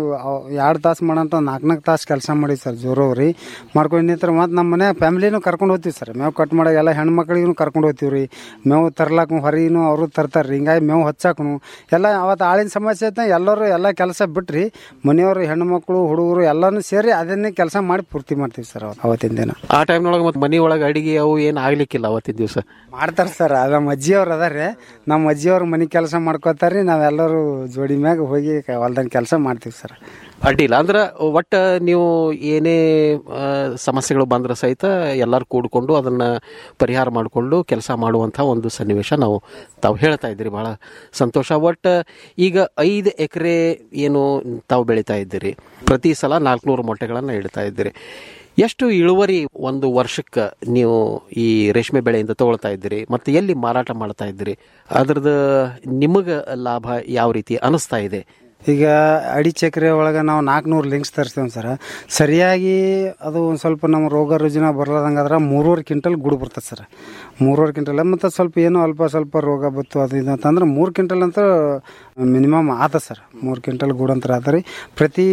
ಎರಡು ತಾಸು ಮಾಡೋಂಥ ನಾಲ್ಕು ನಾಲ್ಕು ತಾಸು ಕೆಲಸ ಮಾಡಿ ಸರ್ ಜೋರವ್ರಿ ಮಾಡ್ಕೊಂಡು ನಿಂತ್ರೆ ಮತ್ತು ನಮ್ಮ ಮನೆ ಫ್ಯಾಮಿಲಿನೂ ಕರ್ಕೊಂಡು ಹೋಗ್ತೀವಿ ಸರ್ ಮೇವು ಕಟ್ ಮಾಡೋ ಎಲ್ಲ ಹೆಣ್ಮಕ್ಳಿಗೂ ಕರ್ಕೊಂಡು ಹೋಗ್ತೀವಿ ರೀ ಮೇವು ತರ್ಲಾಕ ಹೊರಗಿನೂ ಅವರು ತರ್ತಾರೆ ರೀ ಹಿಂಗಾಗಿ ಮೇವು ಹಚ್ಚಾಕನು ಎಲ್ಲ ಅವತ್ತು ಆಳಿನ ಸಮಸ್ಯೆ ಐತೆ ಎಲ್ಲರೂ ಎಲ್ಲ ಕೆಲಸ ಬಿಟ್ರಿ ಮನೆಯವರು ಹೆಣ್ಮಕ್ಳು ಹುಡುಗರು ಎಲ್ಲನೂ ಸೇರಿ ಅದನ್ನೇ ಕೆಲಸ ಮಾಡಿ ಪೂರ್ತಿ ಮಾಡ್ತೀವಿ ಸರ್ ಅವತ್ತು ಅವತ್ತಿನ ದಿನ ಆ ಟೈಮ್ನೊಳಗೆ ಮತ್ತೆ ಮನೆ ಒಳಗೆ ಅಡಿಗೆ ಅವು ಏನು ಆಗ್ಲಿಕ್ಕಿಲ್ಲ ಅವತ್ತಿನ ದಿವಸ ಮಾಡ್ತಾರ ಸರ್ ಅದು ನಮ್ಮ ಅಜ್ಜಿಯವ್ರು ಅದಾರೆ ನಮ್ಮ ಅಜ್ಜಿಯವ್ರು ಮನೆ ಕೆಲಸ ಮಾಡ್ಕೋತಾರ್ರಿ ನಾವೆಲ್ಲರೂ ಜೋಡಿ ಮ್ಯಾಗ ಹೋಗಿ ಹೊಲ್ದಂಗೆ ಕೆಲಸ ಮಾಡ್ತೀವಿ ಸರ್ ಅಡ್ಡಿಲ್ಲ ಅಂದ್ರೆ ಒಟ್ಟ ನೀವು ಏನೇ ಆ, ಸಮಸ್ಯೆಗಳು ಬಂದ್ರೆ ಸಹಿತ ಎಲ್ಲರೂ ಕೂಡ್ಕೊಂಡು ಅದನ್ನ ಪರಿಹಾರ ಮಾಡಿಕೊಂಡು ಕೆಲಸ ಮಾಡುವಂಥ ಒಂದು ಸನ್ನಿವೇಶ ನಾವು ತಾವು ಹೇಳ್ತಾ ಇದ್ದೀರಿ ಬಹಳ ಸಂತೋಷ ಒಟ್ಟು ಈಗ ಐದು ಎಕರೆ ಏನು ತಾವು ಬೆಳೀತಾ ಇದ್ದೀರಿ ಪ್ರತಿ ಸಲ ನಾಲ್ಕುನೂರು ಮೊಟ್ಟೆಗಳನ್ನು ಇಡ್ತಾ ಇದ್ದೀರಿ ಎಷ್ಟು ಇಳುವರಿ ಒಂದು ವರ್ಷಕ್ಕೆ ನೀವು ಈ ರೇಷ್ಮೆ ಬೆಳೆಯಿಂದ ತಗೊಳ್ತಾ ಇದ್ದೀರಿ ಮತ್ತು ಎಲ್ಲಿ ಮಾರಾಟ ಮಾಡ್ತಾ ಇದ್ದೀರಿ ಅದ್ರದ್ದು ನಿಮಗೆ ಲಾಭ ಯಾವ ರೀತಿ ಅನಿಸ್ತಾ ಇದೆ ಈಗ ಅಡಿ ಚಕ್ರೆ ಒಳಗೆ ನಾವು ನಾಲ್ಕುನೂರು ಲಿಂಕ್ಸ್ ತರಿಸ್ತೇವೆ ಸರ್ ಸರಿಯಾಗಿ ಅದು ಒಂದು ಸ್ವಲ್ಪ ನಮ್ಮ ರೋಗ ರುಜಿನ ಬರ್ಲಾದಂಗಾದ್ರೆ ಮೂರುವರೆ ಕ್ವಿಂಟಲ್ ಗುಡು ಬರ್ತದೆ ಸರ್ ಮೂರುವರೆ ಕ್ವಿಂಟಲ್ ಮತ್ತು ಸ್ವಲ್ಪ ಏನೋ ಅಲ್ಪ ಸ್ವಲ್ಪ ರೋಗ ಬತ್ತು ಅದು ಇದು ಅಂತಂದ್ರೆ ಮೂರು ಕ್ವಿಂಟಲ್ ಅಂತ ಮಿನಿಮಮ್ ಆತ ಸರ್ ಮೂರು ಕ್ವಿಂಟಲ್ ಗುಡು ಅಂತ ಆತ ರೀ ಪ್ರತಿ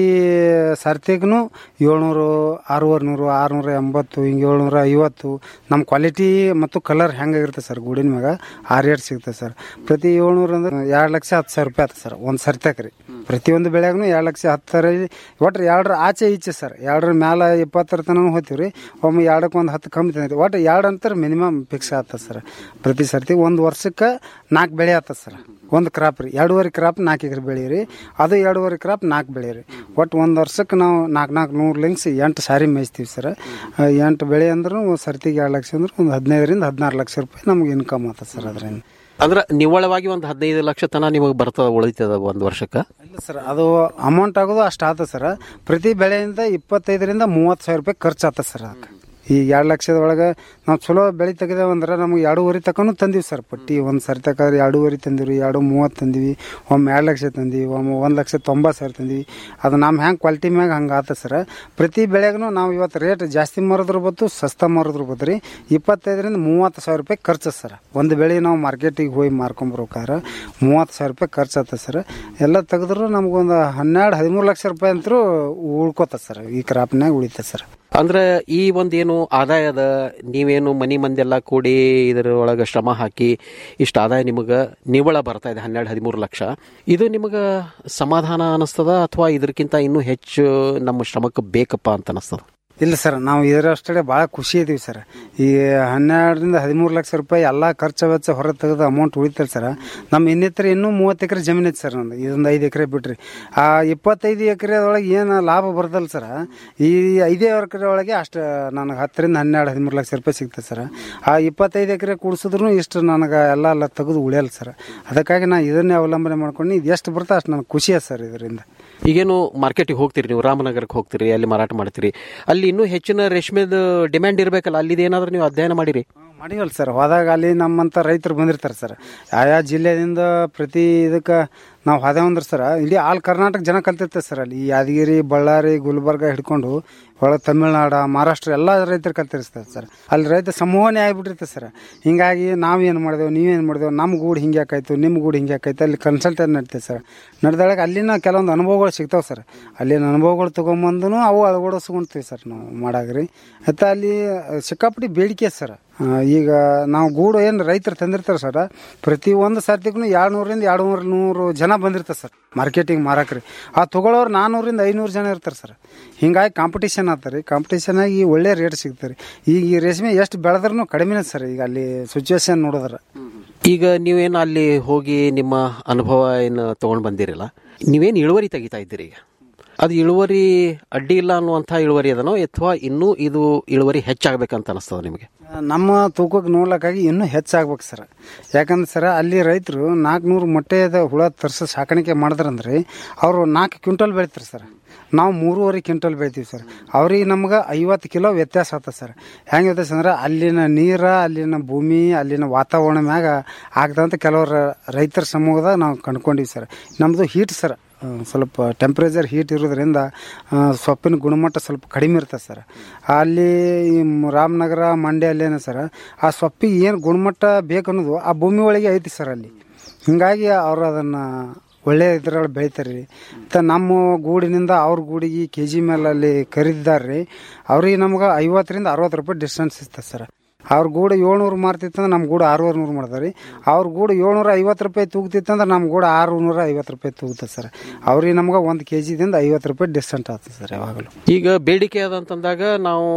ಸರ್ತಿಗೂ ಏಳ್ನೂರು ಆರೂವರೆ ನೂರು ಆರುನೂರ ಎಂಬತ್ತು ಹಿಂಗೆ ಏಳ್ನೂರ ಐವತ್ತು ನಮ್ಮ ಕ್ವಾಲಿಟಿ ಮತ್ತು ಕಲರ್ ಹೆಂಗಾಗಿರುತ್ತೆ ಸರ್ ಗೂಡಿನ ಮ್ಯಾಗ ಆ ರೇಟ್ ಸಿಗುತ್ತೆ ಸರ್ ಪ್ರತಿ ಏಳ್ನೂರು ಅಂದ್ರೆ ಎರಡು ಲಕ್ಷ ಹತ್ತು ಸಾವಿರ ರೂಪಾಯಿ ಆತ ಸರ್ ಒಂದು ಸರ್ತ್ಯಾಕ ರೀ ಪ್ರತಿಯೊಂದು ಬೆಳೆಯಾಗೂ ಎರಡು ಲಕ್ಷ ಹತ್ತರ ಒಟ್ಟು ಎರಡರ ಆಚೆ ಈಚೆ ಸರ್ ಎರಡರ ಮ್ಯಾಲ ಇಪ್ಪತ್ತರ ತನಕ ಹೋಗ್ತೀವಿ ರೀ ಒಮ್ಮೆ ಎರಡಕ್ಕೆ ಒಂದು ಹತ್ತು ಕಮ್ಮಿ ತಂದಿತ್ತು ಒಟ್ಟು ಎರಡು ಅಂತಾರೆ ಮಿನಿಮಮ್ ಫಿಕ್ಸ್ ಆಗ್ತದೆ ಸರ್ ಪ್ರತಿ ಸರ್ತಿ ಒಂದು ವರ್ಷಕ್ಕೆ ನಾಲ್ಕು ಬೆಳೆ ಆಗ್ತದೆ ಸರ್ ಒಂದು ಕ್ರಾಪ್ ರೀ ಎರಡೂವರೆ ಕ್ರಾಪ್ ನಾಲ್ಕು ಎಕರೆ ಬೆಳೆ ರೀ ಅದು ಎರಡೂವರೆ ಕ್ರಾಪ್ ನಾಲ್ಕು ಬೆಳೆ ರೀ ಒಟ್ಟು ಒಂದು ವರ್ಷಕ್ಕೆ ನಾವು ನಾಲ್ಕು ನಾಲ್ಕು ನೂರು ಲಿಂಕ್ಸ್ ಎಂಟು ಸಾರಿ ಮೇಯ್ಸ್ತೀವಿ ಸರ್ ಆ, ಎಂಟು ಬೆಳೆ ಅಂದ್ರೆ ಸರ್ತಿಗೆ ಎರಡು ಲಕ್ಷ ಅಂದ್ರೆ ಒಂದು ಹದಿನೈದರಿಂದ ಹದಿನಾರು ಲಕ್ಷ ರೂಪಾಯಿ ನಮ್ಗೆ ಇನ್ಕಮ್ ಆಗ್ತದೆ ಸರ್ ಅದರಿಂದ ಅಂದ್ರೆ ನಿವ್ವಳವಾಗಿ ಒಂದು ಹದಿನೈದು ಲಕ್ಷ ತನ ನಿಮಗೆ ಬರ್ತದ ಉಳಿತದ ಒಂದು ವರ್ಷಕ್ಕೆ ಇಲ್ಲ ಸರ್ ಅದು ಅಮೌಂಟ್ ಆಗೋದು ಅಷ್ಟು ಆತ ಸರ್ ಪ್ರತಿ ಬೆಳೆಯಿಂದ ಇಪ್ಪತ್ತೈದರಿಂದ ಮೂವತ್ತು ಸಾವಿರ ರೂಪಾಯಿ ಖರ್ಚು ಆತ ಸರ್ ಅದಕ್ಕೆ ಈ ಎರಡು ಲಕ್ಷದ ಒಳಗೆ ನಾವು ಚಲೋ ಬೆಳೆ ತೆಗೆದೇವು ಅಂದ್ರೆ ನಮ್ಗೆ ಎರಡೂವರೆ ತನಕನೂ ತಂದೀವಿ ಸರ್ ಪಟ್ಟಿ ಒಂದು ಸರಿ ತಕಾದ್ರೆ ಎರಡೂವರೆ ತಂದಿವಿ ಎರಡು ಮೂವತ್ತು ತಂದಿವಿ ಒಮ್ಮೆ ಎರಡು ಲಕ್ಷ ತಂದಿವಿ ಒಮ್ಮೆ ಒಂದು ಲಕ್ಷ ತೊಂಬತ್ತು ಸಾವಿರ ತಂದಿವಿ ಅದು ನಮ್ಮ ಹ್ಯಾಂಗೆ ಕ್ವಾಲಿಟಿ ಮ್ಯಾಗ ಹಂಗೆ ಆತ ಸರ್ ಪ್ರತಿ ಬೆಳೆಗೂ ನಾವು ಇವತ್ತು ರೇಟ್ ಜಾಸ್ತಿ ಮಾರಿದ್ರು ಬತ್ತು ಸಸ್ತಾ ಮಾರಿದ್ರು ಬತ್ತು ರೀ ಇಪ್ಪತ್ತೈದರಿಂದ ಮೂವತ್ತು ಸಾವಿರ ರೂಪಾಯಿ ಖರ್ಚು ಸರ್ ಒಂದು ಬೆಳೆ ನಾವು ಮಾರ್ಕೆಟಿಗೆ ಹೋಗಿ ಮಾರ್ಕೊಂಬರ್ಬೇಕಾದ್ರೆ ಮೂವತ್ತು ಸಾವಿರ ರೂಪಾಯಿ ಖರ್ಚು ಆತ ಸರ್ ಎಲ್ಲ ತೆಗೆದ್ರು ನಮಗೊಂದು ಹನ್ನೆರಡು ಹದಿಮೂರು ಲಕ್ಷ ರೂಪಾಯಿ ಅಂತರೂ ಉಳ್ಕೋತ ಸರ್ ಈ ಕ್ರಾಪ್ನಾಗ ಉಳಿತದೆ ಸರ್ ಅಂದ್ರೆ ಈ ಒಂದೇನು ಆದಾಯದ ನೀವೇನು ಮನಿ ಮಂದೆಲ್ಲ ಕೂಡಿ ಇದರ ಒಳಗೆ ಶ್ರಮ ಹಾಕಿ ಇಷ್ಟು ಆದಾಯ ನಿಮಗೆ ನಿವ್ವಳ ಬರ್ತಾ ಇದೆ ಹನ್ನೆರಡು ಹದಿಮೂರು ಲಕ್ಷ ಇದು ನಿಮಗೆ ಸಮಾಧಾನ ಅನಿಸ್ತದ ಅಥವಾ ಇದಕ್ಕಿಂತ ಇನ್ನೂ ಹೆಚ್ಚು ನಮ್ಮ ಶ್ರಮಕ್ಕೆ ಬೇಕಪ್ಪ ಅಂತ ಅನಿಸ್ತದ ಇಲ್ಲ ಸರ್ ನಾವು ಇದರಷ್ಟೇ ಭಾಳ ಖುಷಿ ಇದೀವಿ ಸರ್ ಈ ಹನ್ನೆರಡರಿಂದ ಹದಿಮೂರು ಲಕ್ಷ ರೂಪಾಯಿ ಎಲ್ಲ ಖರ್ಚು ವೆಚ್ಚ ಹೊರ ತೆಗೆದು ಅಮೌಂಟ್ ಉಳಿತಲ್ಲ ಸರ್ ನಮ್ಮ ಇನ್ನಿತರ ಇನ್ನೂ ಮೂವತ್ತು ಎಕರೆ ಜಮೀನು ಐತೆ ಸರ್ ನಂದು ಇದೊಂದು ಐದು ಎಕರೆ ಬಿಟ್ರಿ ಆ ಇಪ್ಪತ್ತೈದು ಎಕರೆ ಒಳಗೆ ಏನು ಲಾಭ ಬರ್ತಲ್ಲ ಸರ್ ಈ ಐದೇ ಎಕರೆ ಒಳಗೆ ಅಷ್ಟು ನನಗೆ ಹತ್ತರಿಂದ ಹನ್ನೆರಡು ಹದಿಮೂರು ಲಕ್ಷ ರೂಪಾಯಿ ಸಿಗ್ತದೆ ಸರ್ ಆ ಇಪ್ಪತ್ತೈದು ಎಕರೆ ಕೂಡಿಸಿದ್ರು ಇಷ್ಟು ನನಗೆ ಎಲ್ಲ ಎಲ್ಲ ತೆಗೆದು ಉಳಿಯಲ್ಲ ಸರ್ ಅದಕ್ಕಾಗಿ ನಾನು ಇದನ್ನೇ ಅವಲಂಬನೆ ಮಾಡ್ಕೊಂಡು ಇದು ಎಷ್ಟು ಬರ್ತದೆ ಅಷ್ಟು ನನಗೆ ಖುಷಿ ಅದ ಸರ್ ಇದರಿಂದ ಈಗೇನು ಮಾರ್ಕೆಟಿಗೆ ಹೋಗ್ತೀರಿ ನೀವು ರಾಮನಗರಕ್ಕೆ ಹೋಗ್ತೀರಿ ಅಲ್ಲಿ ಮಾರಾಟ ಮಾಡ್ತೀರಿ ಅಲ್ಲಿ ಇನ್ನೂ ಹೆಚ್ಚಿನ ರೇಷ್ಮೆದ ಡಿಮ್ಯಾಂಡ್ ಇರಬೇಕಲ್ಲ ಅಲ್ಲಿದು ಏನಾದರೂ ನೀವು ಅಧ್ಯಯನ ಮಾಡಿರಿ ಮಾಡಿವಲ್ಲ ಸರ್ ಹೋದಾಗ ಅಲ್ಲಿ ನಮ್ಮಂಥ ರೈತರು ಬಂದಿರ್ತಾರೆ ಸರ್ ಆಯಾ ಜಿಲ್ಲೆಯಿಂದ ಪ್ರತಿ ಇದಕ್ಕೆ ನಾವು ಹೋದೇವಂದ್ರೆ ಸರ್ ಇಡೀ ಆಲ್ ಕರ್ನಾಟಕ ಜನ ಕಲ್ತಿರ್ತಾರೆ ಸರ್ ಅಲ್ಲಿ ಈ ಯಾದಗಿರಿ ಬಳ್ಳಾರಿ ಗುಲ್ಬರ್ಗ ಹಿಡ್ಕೊಂಡು ಒಳಗೆ ತಮಿಳ್ನಾಡು ಮಹಾರಾಷ್ಟ್ರ ಎಲ್ಲ ರೈತರು ಕಲ್ತಿರ್ತಾರೆ ಸರ್ ಅಲ್ಲಿ ರೈತ ಸಮೂಹನೇ ಆಗಿಬಿಟ್ಟಿರ್ತದೆ ಸರ್ ಹಿಂಗಾಗಿ ನಾವೇನು ಮಾಡಿದೆವು ನೀವೇನು ಮಾಡಿದೆವು ನಮ್ಮ ಗೂಡು ಹಿಂಗೆ ಯಾಕಾಯ್ತು ನಿಮ್ಮ ಗೂಡು ಹಿಂಗೆ ಯಾಕಾಯ್ತು ಅಲ್ಲಿ ಕನ್ಸಲ್ಟೇಟ್ ನಡೀತದೆ ಸರ್ ನಡೆದಾಗ ಅಲ್ಲಿನ ಕೆಲವೊಂದು ಅನುಭವಗಳು ಸಿಗ್ತಾವೆ ಸರ್ ಅಲ್ಲಿನ ಅನುಭವಗಳು ತೊಗೊಂಬಂದು ಅವು ಅಳವಡಿಸ್ಕೊಂತೀವಿ ಸರ್ ನಾವು ಮಾಡಾಗ್ರಿ ಮತ್ತು ಅಲ್ಲಿ ಸಿಕ್ಕಾಪಟ್ಟಿ ಬೇಡಿಕೆ ಸರ್ ಆ, ಈಗ ನಾವು ಗೂಡು ಏನು ರೈತರು ತಂದಿರ್ತಾರೆ ಸರ್ ಪ್ರತಿ ಒಂದು ಸರ್ತಿಗೂ ಎರಡು ನೂರಿಂದ ಎರಡು ನೂರು ನೂರು ಜನ ಬಂದಿರ್ತಾರೆ ಸರ್ ಮಾರ್ಕೆಟಿಂಗ್ ಮಾರಕ್ರಿ ಆ ತೊಗೊಳೋರು ನಾನ್ನೂರಿಂದ ಐನೂರು ಜನ ಇರ್ತಾರೆ ಸರ್ ಹಿಂಗಾಗಿ ಕಾಂಪಿಟೇಷನ್ ಆಗ್ತಾರೆ ರೀ ಕಾಂಪಿಟೇಷನ್ ಆಗಿ ಒಳ್ಳೆ ರೇಟ್ ಸಿಗ್ತಾರೆ ಈಗ ಈ ರೇಷ್ಮೆ ಎಷ್ಟು ಬೆಳೆದ್ರೂ ಕಡಿಮೆನೇ ಸರ್ ಈಗ ಅಲ್ಲಿ ಸಿಚುವೇಶನ್ ನೋಡಿದ್ರೆ ಈಗ ನೀವೇನು ಅಲ್ಲಿ ಹೋಗಿ ನಿಮ್ಮ ಅನುಭವ ಏನು ತೊಗೊಂಡು ಬಂದಿರಲ್ಲ ನೀವೇನು ಇಳುವರಿ ತೆಗಿತಾ ಇದ್ದೀರಿ ಈಗ ಅದು ಇಳುವರಿ ಅಡ್ಡಿ ಇಲ್ಲ ಅನ್ನುವಂಥ ಇಳುವರಿ ಅದನೋ ಅಥವಾ ಇನ್ನೂ ಇದು ಇಳುವರಿ ಹೆಚ್ಚಾಗಬೇಕಂತ ಅನಿಸ್ತದ ನಿಮಗೆ ನಮ್ಮ ತೂಕಕ್ಕೆ ನೋಡ್ಲಕ್ಕಾಗಿ ಇನ್ನೂ ಹೆಚ್ಚಾಗ್ಬೇಕು ಸರ್ ಯಾಕಂದ್ರೆ ಸರ್ ಅಲ್ಲಿ ರೈತರು ನಾಲ್ಕುನೂರು ಮೊಟ್ಟೆದ ಹುಳ ತರಿಸೋ ಸಾಕಾಣಿಕೆ ಮಾಡಿದ್ರಂದ್ರೆ ಅವರು ನಾಲ್ಕು ಕ್ವಿಂಟಲ್ ಬೆಳಿತಾರೆ ಸರ್ ನಾವು ಮೂರುವರೆ ಕ್ವಿಂಟಲ್ ಬೆಳಿತೀವಿ ಸರ್ ಅವ್ರಿಗೆ ನಮ್ಗೆ ಐವತ್ತು ಕಿಲೋ ವ್ಯತ್ಯಾಸ ಆಗ್ತದೆ ಸರ್ ಹೆಂಗೆ ವ್ಯತ್ಯಾಸ ಅಂದ್ರೆ ಅಲ್ಲಿನ ನೀರ ಅಲ್ಲಿನ ಭೂಮಿ ಅಲ್ಲಿನ ವಾತಾವರಣ ಮ್ಯಾಗ ಆಗ್ತಂತ ಕೆಲವರು ರೈತರ ಸಮೂಹದಾಗ ನಾವು ಕಂಡ್ಕೊಂಡಿವಿ ಸರ್ ನಮ್ಮದು ಹೀಟ್ ಸರ್ ಆ, ಸ್ವಲ್ಪ ಟೆಂಪ್ರೇಚರ್ ಹೀಟ್ ಇರೋದ್ರಿಂದ ಆ, ಸೊಪ್ಪಿನ ಗುಣಮಟ್ಟ ಸ್ವಲ್ಪ ಕಡಿಮೆ ಇರ್ತದೆ ಸರ್ ಅಲ್ಲಿ ಈ ಮ್- ರಾಮನಗರ ಮಂಡ್ಯ ಅಲ್ಲೇನ ಸರ್ ಆ ಸೊಪ್ಪಿಗೆ ಏನು ಗುಣಮಟ್ಟ ಬೇಕು ಅನ್ನೋದು ಆ ಭೂಮಿ ಒಳಗೆ ಐತಿ ಸರ್ ಅಲ್ಲಿ ಹಿಂಗಾಗಿ ಅವರು ಅದನ್ನು ಒಳ್ಳೆ ಇದ್ರಲ್ಲಿ ಬೆಳಿತಾರೆ ರೀ ಮತ್ತು ನಮ್ಮ ಗೂಡಿನಿಂದ ಅವ್ರ ಗೂಡಿಗೆ ಕೆ ಜಿ ಮೇಲೆ ಅಲ್ಲಿ ಖರೀದಿದಾರೆ ರೀ ಅವ್ರಿಗೆ ನಮ್ಗೆ ಐವತ್ತರಿಂದ ಅರವತ್ತು ರೂಪಾಯಿ ಡಿಸ್ಟೆನ್ಸ್ ಇರ್ತದೆ ಸರ್ ಅವ್ರ ಗೂಡು ಏಳ್ನೂರು ಮಾರ್ತಿತ್ತಂದ್ರೆ ನಮ್ಮ ಗೂಡು ಆರುವರೆ ನೂರು ಮಾಡ್ತಾರೆ ರೀ ಅವ್ರ ಗೂಡು ಏಳ್ನೂರ ಐವತ್ತು ರೂಪಾಯಿ ತೂಗ್ತಿತ್ತಂದ್ರೆ ನಮ್ಮ ಗೂಡು ಆರುನೂರ ಐವತ್ತು ರೂಪಾಯಿ ತೂಗುತ್ತೆ ಸರ್ ಅವ್ರಿಗೆ ನಮ್ಗೆ ಒಂದು ಕೆ ಜಿದಿಂದ ಐವತ್ತು ರೂಪಾಯಿ ಡಿಸ್ಟೆಂಟ್ ಆಗ್ತದೆ ಸರ್ ಯಾವಾಗಲೂ ಈಗ ಬೇಡಿಕೆ ಅದಂತಂದಾಗ ನಾವು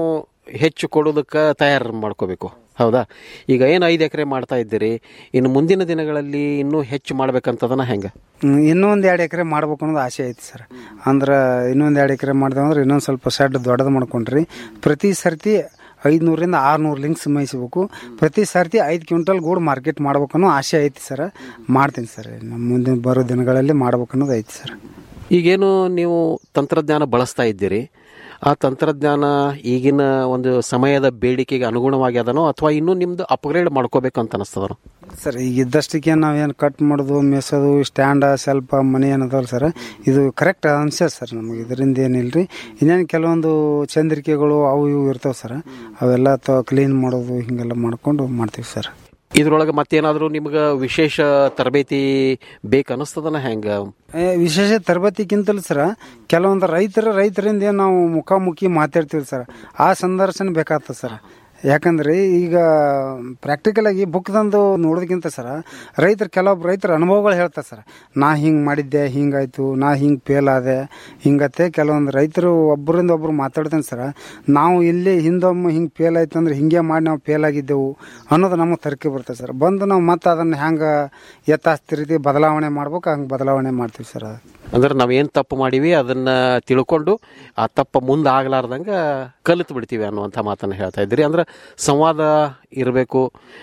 ಹೆಚ್ಚು ಕೊಡೋದಕ್ಕೆ ತಯಾರು ಮಾಡ್ಕೋಬೇಕು ಹೌದಾ ಈಗ ಏನು ಐದು ಎಕರೆ ಮಾಡ್ತಾ ಇದ್ದೀರಿ ಇನ್ನು ಮುಂದಿನ ದಿನಗಳಲ್ಲಿ ಇನ್ನೂ ಹೆಚ್ಚು ಮಾಡ್ಬೇಕಂತದನ್ನ ಹೆಂಗೆ ಹ್ಮ್, ಇನ್ನೊಂದ್ ಎರಡು ಎಕರೆ ಮಾಡ್ಬೇಕು ಅನ್ನೋದು ಆಸೆ ಐತಿ ಸರ್ ಅಂದ್ರೆ ಇನ್ನೊಂದ್ ಎರಡು ಎಕರೆ ಮಾಡಿದೆವು ಅಂದ್ರೆ ಇನ್ನೊಂದು ಸ್ವಲ್ಪ ಸೆಡ್ ದೊಡ್ಡದು ಮಾಡ್ಕೊಂಡ್ರಿ ಪ್ರತಿ ಸರ್ತಿ ಐದುನೂರಿಂದ ಆರುನೂರು ಲಿಂಕ್ಸ್ ಮೇಯಿಸ್ಬೇಕು ಪ್ರತಿ ಸರ್ತಿ ಐದು ಕ್ವಿಂಟಲ್ ಗೂಡು ಮಾರ್ಕೆಟ್ ಮಾಡ್ಬೇಕು ಅನ್ನೋ ಆಸೆ ಐತಿ ಸರ್ ಮಾಡ್ತೀನಿ ಸರ್ ನಮ್ಮ ಮುಂದಿನ ಬರೋ ದಿನಗಳಲ್ಲಿ ಮಾಡ್ಬೇಕು ಅನ್ನೋದು ಐತಿ ಸರ್ ಈಗೇನು ನೀವು ತಂತ್ರಜ್ಞಾನ ಬಳಸ್ತಾ ಇದ್ದೀರಿ ಆ ತಂತ್ರಜ್ಞಾನ ಈಗಿನ ಒಂದು ಸಮಯದ ಬೇಡಿಕೆಗೆ ಅನುಗುಣವಾಗಿ ಅದನೋ ಅಥವಾ ಇನ್ನೂ ನಿಮ್ದು ಅಪ್ಗ್ರೇಡ್ ಮಾಡ್ಕೋಬೇಕು ಅಂತ ಅನಿಸ್ತದನೋ ಸರ್ ಈಗ ಇದ್ದಷ್ಟಕ್ಕೆ ನಾವೇನು ಕಟ್ ಮಾಡೋದು ಮೆಸೋದು ಸ್ಟ್ಯಾಂಡ ಸ್ವಲ್ಪ ಮನೆ ಏನದಲ್ಲ ಸರ್ ಇದು ಕರೆಕ್ಟ್ ಅನ್ಸ ಸರ್ ನಮಗೆ ಇದರಿಂದ ಏನಿಲ್ರಿ ಇನ್ನೇನು ಕೆಲವೊಂದು ಚಂದ್ರಿಕೆಗಳು ಅವು ಇವು ಇರ್ತಾವೆ ಸರ್ ಅವೆಲ್ಲ ತ ಕ್ಲೀನ್ ಮಾಡೋದು ಹಿಂಗೆಲ್ಲ ಮಾಡ್ಕೊಂಡು ಮಾಡ್ತೀವಿ ಸರ್ ಇದ್ರೊಳಗೆ ಮತ್ತೇನಾದರೂ ನಿಮ್ಗೆ ವಿಶೇಷ ತರಬೇತಿ ಬೇಕನ್ನಿಸ್ತದನ ಹೆಂಗೆ ಏ, ವಿಶೇಷ ತರಬೇತಿಗಿಂತಲೂ ಸರ ಕೆಲವೊಂದು ರೈತರ ರೈತರಿಂದ ಏನ್ ನಾವು ಮುಖಾಮುಖಿ ಮಾತಾಡ್ತೀವಿ ಸರ್ ಆ ಸಂದರ್ಶನ ಬೇಕಾಗ್ತದೆ ಸರ್ ಯಾಕಂದ್ರೆ ಈಗ ಪ್ರಾಕ್ಟಿಕಲ್ ಆಗಿ ಬುಕ್ ತಂದು ನೋಡೋದಕ್ಕಿಂತ ಸರ ರೈತರು ಕೆಲವೊಬ್ಬ ರೈತರ ಅನುಭವಗಳು ಹೇಳ್ತಾರೆ ಸರ್ ನಾ ಹಿಂಗೆ ಮಾಡಿದ್ದೆ ಹಿಂಗಾಯ್ತು ನಾ ಹಿಂಗೆ ಫೇಲ್ ಆದೆ ಹಿಂಗತ್ತೆ ಕೆಲವೊಂದು ರೈತರು ಒಬ್ಬರಿಂದ ಒಬ್ರು ಮಾತಾಡ್ತಾನೆ ಸರ ನಾವು ಇಲ್ಲಿ ಹಿಂದೊಮ್ಮೆ ಹಿಂಗೆ ಫೇಲ್ ಆಯ್ತು ಅಂದ್ರೆ ಹಿಂಗೆ ಮಾಡಿ ನಾವು ಫೇಲ್ ಆಗಿದ್ದೆವು ಅನ್ನೋದು ನಮಗೆ ತರ್ಕೆ ಬರ್ತದೆ ಸರ್ ಬಂದು ನಾವು ಮತ್ತೆ ಅದನ್ನು ಹೆಂಗೆ ಯಥಾಸ್ಥ ರೀತಿ ಬದಲಾವಣೆ ಮಾಡ್ಬೇಕು ಹಂಗೆ ಬದಲಾವಣೆ ಮಾಡ್ತೀವಿ ಸರ್ ಅದು ಅಂದ್ರೆ ನಾವೇನು ತಪ್ಪು ಮಾಡೀವಿ ಅದನ್ನ ತಿಳ್ಕೊಂಡು ಆ ತಪ್ಪ ಮುಂದೆ ಆಗ್ಲಾರ್ದಂಗೆ ಕಲಿತು ಬಿಡ್ತೀವಿ ಅನ್ನುವಂಥ ಮಾತನ್ನು ಹೇಳ್ತಾ ಇದ್ದೀರಿ ಅಂದ್ರೆ ಸಂವಾದ ಇರಬೇಕು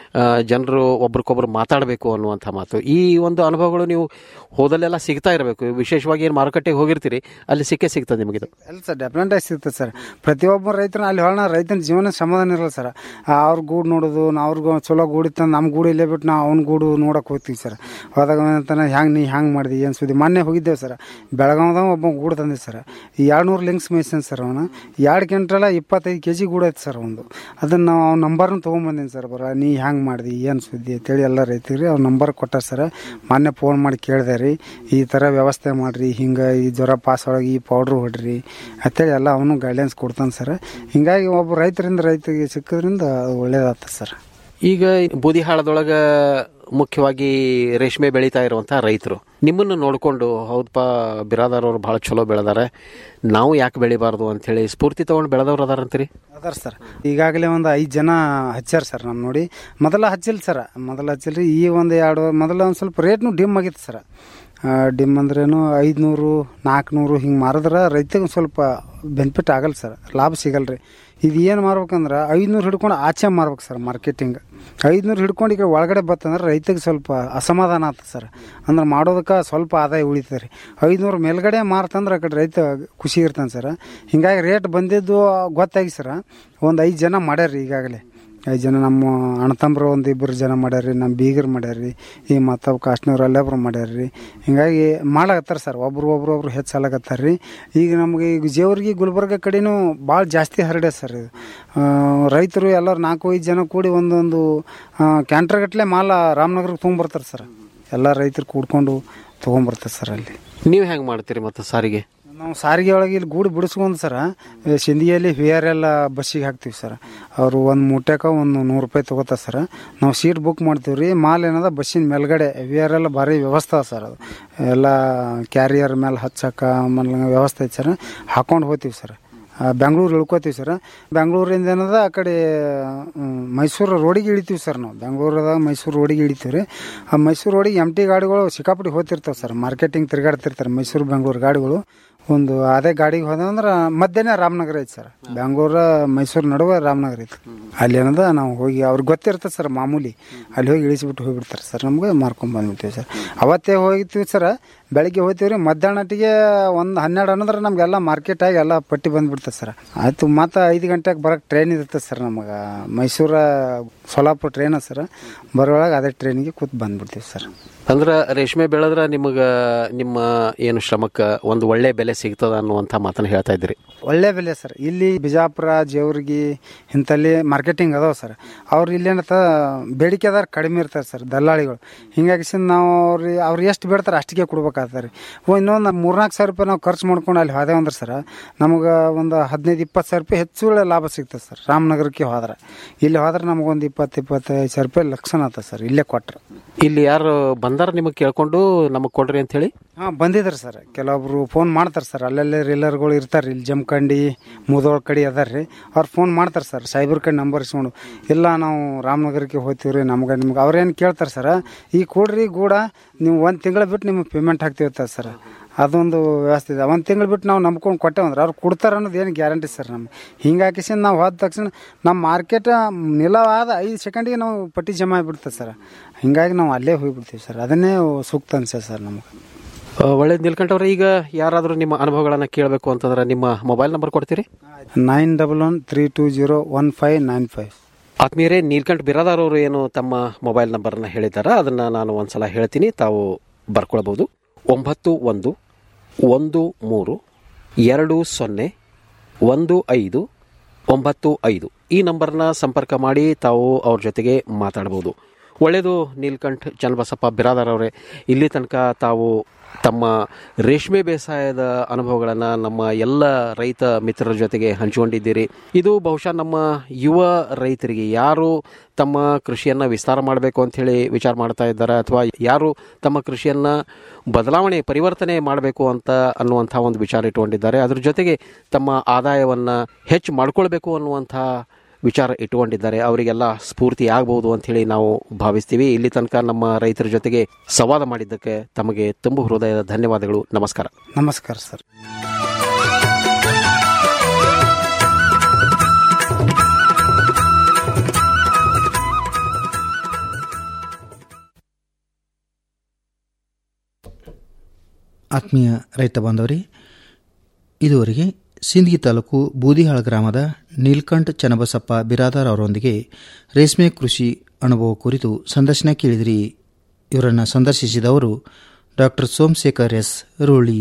ಜನರು ಒಬ್ರಿಗೊಬ್ರು ಮಾತಾಡಬೇಕು ಅನ್ನುವಂಥ ಮಾತು ಈ ಒಂದು ಅನುಭವಗಳು ನೀವು ಹೋದಲ್ಲೆಲ್ಲ ಸಿಗ್ತಾ ಇರಬೇಕು ವಿಶೇಷವಾಗಿ ಏನು ಮಾರುಕಟ್ಟೆಗೆ ಹೋಗಿರ್ತೀರಿ ಅಲ್ಲಿ ಸಿಕ್ಕೇ ಸಿಗ್ತದೆ ನಿಮಗಿದು ಅಲ್ಲ ಸರ್ ಡೆಫಿನೆಟ್ ಆಗಿ ಸಿಗ್ತದೆ ಸರ್ ಪ್ರತಿಯೊಬ್ಬ ರೈತರು ಅಲ್ಲಿ ಹೊರಣ ರೈತನ ಜೀವನ ಸಮಾಧಾನ ಇರಲ್ಲ ಸರ್ ಅವ್ರ ಗೂಡು ನೋಡೋದು ನಾವು ಅವ್ರಿಗೆ ಚಲೋ ಗೂಡಿತ್ತ ನಮ್ಮ ಗೂಡು ಇಲ್ಲೇ ಬಿಟ್ಟು ನಾವು ಅವ್ನ ಗೂಡು ನೋಡಕ್ ಹೋಗ್ತೀವಿ ಸರ್ ಹೋದಾಗ ಅಂತಾನೆ ಹ್ಯಾಂಗೆ ನೀ ಹ್ಯಾಂಗೆ ಮಾಡಿದಿ ಏನು ಸುದ್ದಿ ಮೊನ್ನೆ ಹೋಗಿದ್ದೇವೆ ಸರ್ ಬೆಳಗಾವ್ದಾಗ ಒಬ್ಬ ಗೂಡು ತಂದೆ ಸರ್ ಎರಡು ನೂರು ಲಿಂಕ್ಸ್ ಮೇಯ್ಸನ್ ಸರ್ ಅವನು ಎರಡು ಕ್ವಿಂಟಲ ಇಪ್ಪತ್ತೈದು ಕೆ ಜಿ ಗೂಡು ಐತೆ ಸರ್ ಒಂದು ಅದನ್ನು ನಾವು ಅವ್ನ ನಂಬರ್ನ ತೊಗೊಂಬಂದೀನಿ ಸರ್ ಬರ ನೀ ಹ್ಯಾಂಗೆ ಮಾಡಿದಿ ಏನು ಸುದ್ದಿ ಅಂತೇಳಿ ಎಲ್ಲ ರೈತರಿಗೆ ಅವ್ರ ನಂಬರ್ ಕೊಟ್ಟಾರ ಸರ್ ಮೊನ್ನೆ ಫೋನ್ ಮಾಡಿ ಕೇಳಿದೆ ರೀ ಈ ಥರ ವ್ಯವಸ್ಥೆ ಮಾಡಿರಿ ಹಿಂಗೆ ಈ ಜ್ವರ ಪಾಸ್ ಒಳಗೆ ಈ ಪೌಡ್ರ್ ಹೊಡ್ರಿ ಅಂತೇಳಿ ಎಲ್ಲ ಅವನು ಗೈಡ್ಲೈನ್ಸ್ ಕೊಡ್ತಾನೆ ಸರ್ ಹಿಂಗಾಗಿ ಒಬ್ಬ ರೈತರಿಂದ ರೈತರಿಗೆ ಸಿಕ್ಕೋದ್ರಿಂದ ಅದು ಒಳ್ಳೇದಾಗ್ತದೆ ಸರ್ ಈಗ ಬೂದಿಹಾಳದೊಳಗೆ ಮುಖ್ಯವಾಗಿ ರೇಷ್ಮೆ ಬೆಳೀತಾ ಇರುವಂಥ ರೈತರು ನಿಮ್ಮನ್ನು ನೋಡಿಕೊಂಡು ಹೌದಪ್ಪ ಬಿರಾದಾರ್ ಅವರು ಭಾಳ ಚಲೋ ಬೆಳೆದಾರೆ ನಾವು ಯಾಕೆ ಬೆಳಿಬಾರ್ದು ಅಂಥೇಳಿ ಸ್ಫೂರ್ತಿ ತೊಗೊಂಡು ಬೆಳೆದವ್ರು ಅದಾರಂತೀರಿ ಅದಾರ ಸರ್ ಈಗಾಗಲೇ ಒಂದು ಐದು ಜನ ಹಚ್ಚಾರ ಸರ್ ನಮ್ಮ ನೋಡಿ ಮೊದಲ ಹಚ್ಚಿಲ್ಲ ಸರ್ ಮೊದಲ ಹಚ್ಚಿಲ್ರಿ ಈ ಒಂದು ಎರಡು ಮೊದಲ ಒಂದು ಸ್ವಲ್ಪ ರೇಟ್ನು ಡಿಮ್ ಆಗಿತ್ತು ಸರ್ ಡಿಮ್ ಅಂದ್ರೇನು ಐದುನೂರು ನಾಲ್ಕುನೂರು ಹಿಂಗೆ ಮಾರಿದ್ರೆ ರೈತಗೆ ಒಂದು ಸ್ವಲ್ಪ ಬೆನಿಫಿಟ್ ಆಗಲ್ಲ ಸರ್ ಲಾಭ ಸಿಗಲ್ಲ ರೀ ಇದು ಏನು ಮಾರ್ಬೇಕಂದ್ರೆ ಐದುನೂರು ಹಿಡ್ಕೊಂಡು ಆಚೆ ಮಾರ್ಬೇಕು ಸರ್ ಮಾರ್ಕೆಟಿಂಗ್ ಐದುನೂರು ಹಿಡ್ಕೊಂಡು ಈಗ ಒಳಗಡೆ ಬತ್ತಂದ್ರೆ ರೈತಗೆ ಸ್ವಲ್ಪ ಅಸಮಾಧಾನ ಆಗ್ತದೆ ಸರ್ ಅಂದ್ರೆ ಮಾಡೋದಕ್ಕೆ ಸ್ವಲ್ಪ ಆದಾಯ ಉಳಿತದೆ ರೀ ಐದುನೂರು ಮೇಲ್ಗಡೆ ಮಾರ್ತಂದ್ರೆ ಆ ಕಡೆ ರೈತ ಖುಷಿ ಇರ್ತಾನೆ ಸರ್ ಹಿಂಗಾಗಿ ರೇಟ್ ಬಂದಿದ್ದು ಗೊತ್ತಾಗಿ ಸರ್ ಒಂದು ಐದು ಜನ ಮಾಡ್ಯಾರ ಈಗಾಗಲೇ ಐದು ಜನ ನಮ್ಮ ಅಣ್ಣತಂಬ್ರು ಒಂದು ಇಬ್ಬರು ಜನ ಮಾಡ್ಯಾರ್ರಿ ನಮ್ಮ ಬೀಗರು ಮಾಡ್ಯಾರ್ರಿ ಈ ಮತ್ತೊಬ್ಬ ಕಾಶ್ನವ್ರು ಅಲ್ಲೊಬ್ರು ಮಾಡ್ಯಾರ್ರಿ ಹಿಂಗಾಗಿ ಮಾಡಕತ್ತಾರ ಸರ್ ಒಬ್ರು ಒಬ್ರು ಒಬ್ರು ಹೆಚ್ಚು ರೀ ಈಗ ನಮಗೆ ಈಗ ಜೇವರ್ಗಿ ಗುಲ್ಬರ್ಗ ಕಡೆನೂ ಭಾಳ ಜಾಸ್ತಿ ಹರಡ್ಯ ಸರ್ ಇದು ಆ, ರೈತರು ಎಲ್ಲರೂ ನಾಲ್ಕು ಐದು ಜನ ಕೂಡಿ ಒಂದೊಂದು ಕ್ಯಾಂಟ್ರಗಟ್ಲೆ ಮಾಲ ರಾಮನಗರಕ್ಕೆ ತೊಗೊಂಬರ್ತಾರೆ ಸರ್ ಎಲ್ಲ ರೈತರು ಕೂಡ್ಕೊಂಡು ತೊಗೊಂಬರ್ತಾರೆ ಸರ್ ಅಲ್ಲಿ ನೀವು ಹೆಂಗೆ ಮಾಡ್ತೀರಿ ಮತ್ತು ಸಾರಿಗೆ ನಾವು ಸಾರಿಗೆ ಒಳಗೆ ಇಲ್ಲಿ ಗೂಡು ಬಿಡಿಸ್ಕೊಂಡು ಸರ ಈ ಸಿಂಧಿಯಲ್ಲಿ ವಿ ಆರ್ ಎಲ್ ಬಸ್ಸಿಗೆ ಹಾಕ್ತೀವಿ ಸರ್ ಅವರು ಒಂದು ಮೂಟೆಗೆ ಒಂದು ನೂರು ರೂಪಾಯಿ ತೊಗೋತಾರೆ ಸರ್ ನಾವು ಸೀಟ್ ಬುಕ್ ಮಾಡ್ತೀವಿ ರೀ ಮಾಲ್ ಏನದ ಬಸ್ಸಿನ ಮೇಲ್ಗಡೆ ವಿ ಆರ್ ಎಲ್ ಭಾರಿ ವ್ಯವಸ್ಥೆ ಅದ ಸರ್ ಅದು ಎಲ್ಲ ಕ್ಯಾರಿಯರ್ ಮೇಲೆ ಹಚ್ಚಕ್ಕೆ ಆಮೇಲೆ ವ್ಯವಸ್ಥೆ ಐತೆ ಸರ್ ಹಾಕೊಂಡು ಹೋಗ್ತೀವಿ ಸರ್ ಬೆಂಗಳೂರು ಇಳ್ಕೊತೀವಿ ಸರ್ ಬೆಂಗಳೂರಿಂದ ಏನದ ಆ ಕಡೆ ಹ್ಮ್, ಮೈಸೂರು ರೋಡಿಗೆ ಇಳಿತೀವಿ ಸರ್ ನಾವು ಬೆಂಗಳೂರದಾಗ ಮೈಸೂರು ರೋಡಿಗೆ ಇಳಿತೀವಿ ರೀ ಆ ಮೈಸೂರು ರೋಡಿಗೆ ಎಮ್ ಟಿ ಗಾಡಿಗಳು ಸಿಕ್ಕಾಪಟ್ಟಿ ಹೋಗ್ತಿರ್ತಾವೆ ಸರ್ ಮಾರ್ಕೆಟಿಂಗ್ ತಿರುಗಾಡ್ತಿರ್ತಾರೆ ಮೈಸೂರು ಬೆಂಗಳೂರು ಗಾಡಿಗಳು ಒಂದು ಅದೇ ಗಾಡಿಗೆ ಹೋದಂದ್ರೆ ಮಧ್ಯನೇ ರಾಮನಗರ ಐತೆ ಸರ್ ಬೆಂಗಳೂರು ಮೈಸೂರು ನಡುವೆ ರಾಮನಗರ ಐತೆ ಅಲ್ಲಿ ಏನದ ನಾವು ಹೋಗಿ ಅವ್ರಿಗೆ ಗೊತ್ತಿರ್ತದೆ ಸರ್ ಮಾಮೂಲಿ ಅಲ್ಲಿ ಹೋಗಿ ಇಳಿಸಿಬಿಟ್ಟು ಹೋಗಿಬಿಡ್ತಾರೆ ಸರ್ ನಮ್ಗೆ ಮಾರ್ಕೊಂಡ್ ಬಂದ್ಬಿಡ್ತೀವಿ ಸರ್ ಅವತ್ತೇ ಹೋಗಿರ್ತೀವಿ ಸರ್ ಬೆಳಿಗ್ಗೆ ಹೋಗ್ತೀವಿ ರೀ ಮಧ್ಯಾಹ್ನಟಿಗೆ ಒಂದು ಹನ್ನೆರಡು ಅನ್ನೋದ್ರೆ ನಮಗೆಲ್ಲ ಮಾರ್ಕೆಟ್ ಆಗಿ ಎಲ್ಲ ಪಟ್ಟಿ ಬಂದ್ಬಿಡ್ತದೆ ಸರ್ ಆಯ್ತು ಮತ್ತೆ ಐದು ಗಂಟೆಗೆ ಬರೋಕ್ಕೆ ಟ್ರೈನ್ ಇರ್ತದೆ ಸರ್ ನಮಗೆ ಮೈಸೂರ ಸೋಲಾಪುರ ಟ್ರೈನ್ ಸರ್ ಬರೋಳಗೆ ಅದೇ ಟ್ರೈನಿಗೆ ಕೂತ್ ಬಂದ್ಬಿಡ್ತೀವಿ ಸರ್ ಅಂದ್ರೆ ರೇಷ್ಮೆ ಬೆಳೆದ್ರೆ ನಿಮಗೆ ನಿಮ್ಮ ಏನು ಶ್ರಮಕ್ಕೆ ಒಂದು ಒಳ್ಳೆ ಬೆಲೆ ಸಿಗ್ತದ ಅನ್ನುವಂಥ ಮಾತನ್ನು ಹೇಳ್ತಾ ಇದ್ದೀರಿ ಒಳ್ಳೆ ಬೆಲೆ ಸರ್ ಇಲ್ಲಿ ಬಿಜಾಪುರ ಜೇವರ್ಗಿ ಇಂಥಲ್ಲಿ ಮಾರ್ಕೆಟಿಂಗ್ ಅದಾವ ಸರ್ ಅವ್ರು ಇಲ್ಲೇನತ್ತ ಬೇಡಿಕೆದಾರ ಕಡಿಮೆ ಇರ್ತಾರೆ ಸರ್ ದಲ್ಲಾಳಿಗಳು ಹಿಂಗಾಗಿ ಸಿಂದ ನಾವು ಅವ್ರು ಅವ್ರು ಎಷ್ಟು ಬೇಡ್ತಾರೆ ಅಷ್ಟಿಗೆ ಕೊಡ್ಬೇಕಾಗ್ತದೆ ರೀ ಇನ್ನೊಂದು ಮೂರ್ನಾಲ್ಕು ಸಾವಿರ ರೂಪಾಯಿ ನಾವು ಖರ್ಚು ಮಾಡ್ಕೊಂಡು ಅಲ್ಲಿ ಹೋದೇವು ಅಂದ್ರೆ ಸರ್ ನಮಗೆ ಒಂದು ಹದಿನೈದು ಇಪ್ಪತ್ತು ಸಾವಿರ ರೂಪಾಯಿ ಹೆಚ್ಚು ಲಾಭ ಸಿಗ್ತದೆ ಸರ್ ರಾಮನಗರಕ್ಕೆ ಹೋದ್ರೆ ಇಲ್ಲಿ ಹೋದ್ರೆ ನಮಗೊಂದು ಇಪ್ಪತ್ತು ಇಪ್ಪತ್ತೈದು ಸಾವಿರ ರೂಪಾಯಿ ಲಕ್ಷಣ ಆಗ್ತದೆ ಸರ್ ಇಲ್ಲೇ ಕೊಟ್ರೆ ಇಲ್ಲಿ ಯಾರು ಬಂದಾರ ನಿಮಗೆ ಕೇಳ್ಕೊಂಡು ನಮಗೆ ಕೊಡ್ರಿ ಅಂತ ಹೇಳಿ ಹಾಂ ಬಂದಿದ್ರು ಸರ್ ಕೆಲವೊಬ್ರು ಫೋನ್ ಮಾಡ್ತಾರೆ ಮಾಡ್ತಾರೆ ಸರ್ ಅಲ್ಲಲ್ಲೇ ರೀಲರ್ಗಳು ಇರ್ತಾರೆ ಇಲ್ಲಿ ಜಮಖಂಡಿ ಮುದೋಳ ಕಡೆ ಅದಾರ ರೀ ಅವ್ರು ಫೋನ್ ಮಾಡ್ತಾರೆ ಸರ್ ಸೈಬರ್ ಕಡೆ ನಂಬರ್ ಇಸ್ಕೊಂಡು ಇಲ್ಲ ನಾವು ರಾಮನಗರಕ್ಕೆ ಹೋಗ್ತೀವಿ ರೀ ನಮ್ಗೆ ನಿಮ್ಗೆ ಅವ್ರೇನು ಕೇಳ್ತಾರೆ ಸರ್ ಈಗ ಕೊಡ್ರಿ ಗೂಡ ನೀವು ಒಂದು ತಿಂಗಳು ಬಿಟ್ಟು ನಿಮಗೆ ಪೇಮೆಂಟ್ ಹಾಕ್ತೀವಿ ಸರ್ ಅದೊಂದು ವ್ಯವಸ್ಥೆ ಇದೆ ಒಂದು ತಿಂಗಳು ಬಿಟ್ಟು ನಾವು ನಂಬ್ಕೊಂಡು ಕೊಟ್ಟೆವಂದ್ರೆ ಅವ್ರು ಕೊಡ್ತಾರೆ ಅನ್ನೋದು ಏನು ಗ್ಯಾರಂಟಿ ಸರ್ ನಮ್ಗೆ ಹಿಂಗೆ ಹಾಕಿಸಿಂದ ನಾವು ಹೋದ ತಕ್ಷಣ ನಮ್ಮ ಮಾರ್ಕೆಟ್ ನಿಲವಾದ ಐದು ಸೆಕೆಂಡಿಗೆ ನಾವು ಪಟ್ಟಿ ಜಮಾ ಆಗಿಬಿಡ್ತದೆ ಸರ್ ಹಿಂಗಾಗಿ ನಾವು ಅಲ್ಲೇ ಹೋಗಿಬಿಡ್ತೀವಿ ಸರ್ ಅದನ್ನೇ ಸೂಕ್ತ ಅನ್ಸತ್ತೆ ಸರ್ ನಮ್ಗೆ ಒಳ್ಳೇದು ನಿಲ್ಕಂಠವ್ರೆ ಈಗ ಯಾರಾದರೂ ನಿಮ್ಮ ಅನುಭವಗಳನ್ನು ಕೇಳಬೇಕು ಅಂತಂದ್ರೆ ನಿಮ್ಮ ಮೊಬೈಲ್ ನಂಬರ್ ಕೊಡ್ತೀರಿ nine double one three two zero one five nine five ಆತ್ಮೀಯರೇ ನೀಲ್ಕಂಠ ಬಿರಾದಾರ್ ಅವರು ಏನು ತಮ್ಮ ಮೊಬೈಲ್ ನಂಬರ್ನ ಹೇಳಿದ್ದಾರೆ ಅದನ್ನು ನಾನು ಒಂದ್ಸಲ ಹೇಳ್ತೀನಿ ತಾವು ಬರ್ಕೊಳ್ಬೋದು ಒಂಬತ್ತು ಒಂದು ಒಂದು ಮೂರು ಎರಡು ಸೊನ್ನೆ ಒಂದು ಐದು ಒಂಬತ್ತು ಐದು ಈ ನಂಬರ್ನ ಸಂಪರ್ಕ ಮಾಡಿ ತಾವು ಅವ್ರ ಜೊತೆಗೆ ಮಾತಾಡ್ಬೋದು ಒಳ್ಳೆಯದು ನೀಲ್ಕಂಠ್ ಚನ್ನಬಸಪ್ಪ ಬಿರಾದಾರ್ ಅವರೇ ಇಲ್ಲಿ ತನಕ ತಾವು ತಮ್ಮ ರೇಷ್ಮೆ ಬೇಸಾಯದ ಅನುಭವಗಳನ್ನು ನಮ್ಮ ಎಲ್ಲ ರೈತ ಮಿತ್ರರ ಜೊತೆಗೆ ಹಂಚಿಕೊಂಡಿದ್ದೀರಿ ಇದು ಬಹುಶಃ ನಮ್ಮ ಯುವ ರೈತರಿಗೆ ಯಾರು ತಮ್ಮ ಕೃಷಿಯನ್ನು ವಿಸ್ತಾರ ಮಾಡಬೇಕು ಅಂಥೇಳಿ ವಿಚಾರ ಮಾಡ್ತಾ ಇದ್ದಾರೆ ಅಥವಾ ಯಾರು ತಮ್ಮ ಕೃಷಿಯನ್ನು ಬದಲಾವಣೆ ಪರಿವರ್ತನೆ ಮಾಡಬೇಕು ಅಂತ ಅನ್ನುವಂಥ ಒಂದು ವಿಚಾರ ಇಟ್ಕೊಂಡಿದ್ದಾರೆ ಅದ್ರ ಜೊತೆಗೆ ತಮ್ಮ ಆದಾಯವನ್ನು ಹೆಚ್ಚು ಮಾಡ್ಕೊಳ್ಬೇಕು ಅನ್ನುವಂಥ ವಿಚಾರ ಇಟ್ಟುಕೊಂಡಿದ್ದಾರೆ ಅವರಿಗೆಲ್ಲ ಸ್ಫೂರ್ತಿ ಆಗಬಹುದು ಅಂಥೇಳಿ ನಾವು ಭಾವಿಸ್ತೀವಿ ಇಲ್ಲಿ ತನಕ ನಮ್ಮ ರೈತರ ಜೊತೆಗೆ ಸಂವಾದ ಮಾಡಿದ್ದಕ್ಕೆ ತಮಗೆ ತುಂಬ ಹೃದಯದ ಧನ್ಯವಾದಗಳು ನಮಸ್ಕಾರ ನಮಸ್ಕಾರ ಸರ್ ಆತ್ಮೀಯ ರೈತ ಬಾಂಧವರೇ ಇದುವರೆಗೆ ಸಿಂದಗಿ ತಾಲೂಕು ಬೂದಿಹಾಳ ಗ್ರಾಮದ ನೀಲ್ಕಂಠ್ ಚನ್ನಬಸಪ್ಪ ಬಿರಾದಾರ್ ಅವರೊಂದಿಗೆ ರೇಷ್ಮೆ ಕೃಷಿ ಅನುಭವ ಕುರಿತು ಸಂದರ್ಶನ ಕೇಳಿದಿರಿ ಇವರನ್ನು ಸಂದರ್ಶಿಸಿದವರು ಡಾಕ್ಟರ್ ಸೋಮಶೇಖರ್ ಎಸ್ ರೋಳಿ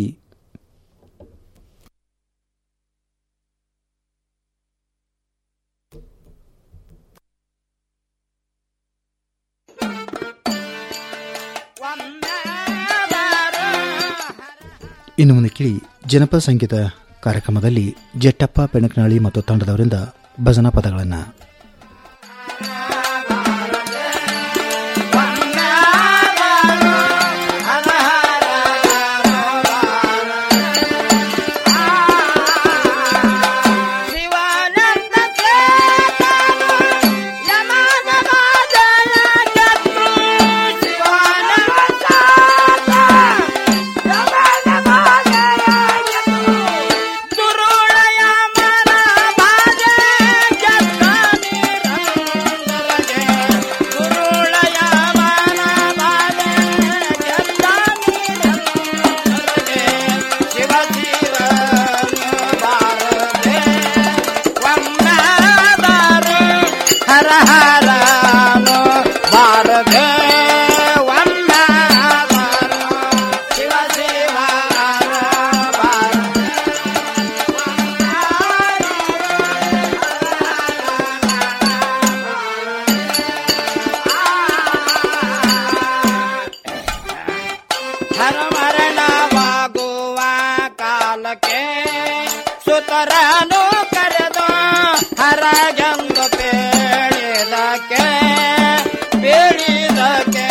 ಇನ್ನು ಮುಂದೆ ಕೇಳಿ ಜನಪದ ಸಂಗೀತ ಕಾರ್ಯಕ್ರಮದಲ್ಲಿ ಜಟ್ಟಪ್ಪ ಬೆಣಕನಹಳ್ಳಿ ಮತ್ತು ತಂಡದವರಿಂದ ಭಜನಾ ಪದಗಳನ್ನು ಹರ ಹರ ಬಾರದೆ ಒಮ್ಮ ಶಿವ ಶಿವ ಹರ ಮರಣವಾಗುವ ಕಾಲಕ್ಕೆ ಸುತರನು ಕರೆದು ಹರಗೆಂದು ಬೇಡಿದಕ್ಕೆ ಬೇಡಿದಕ್ಕೆ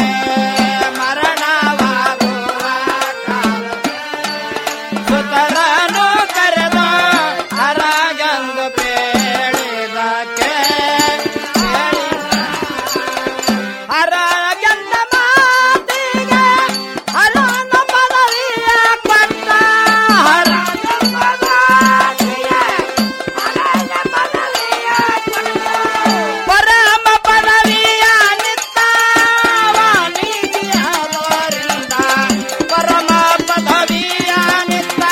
ಮರಣವಾಗುವ ಕಾಲಕ್ಕೆ ಸುತರನು ಕರೆದು ಹರಗೆಂದು ಬೇಡಿದಕ್ಕೆ ಹರಗೆಂದ ಮಾತಿಗೆ ಹಲನ ಪದವಿಯ ಕೊಟ್ಟ ಹರಗೆಂದ ಮಾತಿಗೆ ಹಲನ ಪದವಿಯ ಕೊಟ್ಟ ಪರಮ ಪದವಿಯ ನಿತ್ತಾವನಿಗಿಯವರಿಂದ ಪರಮ ಪದವಿಯ ನಿತ್ತ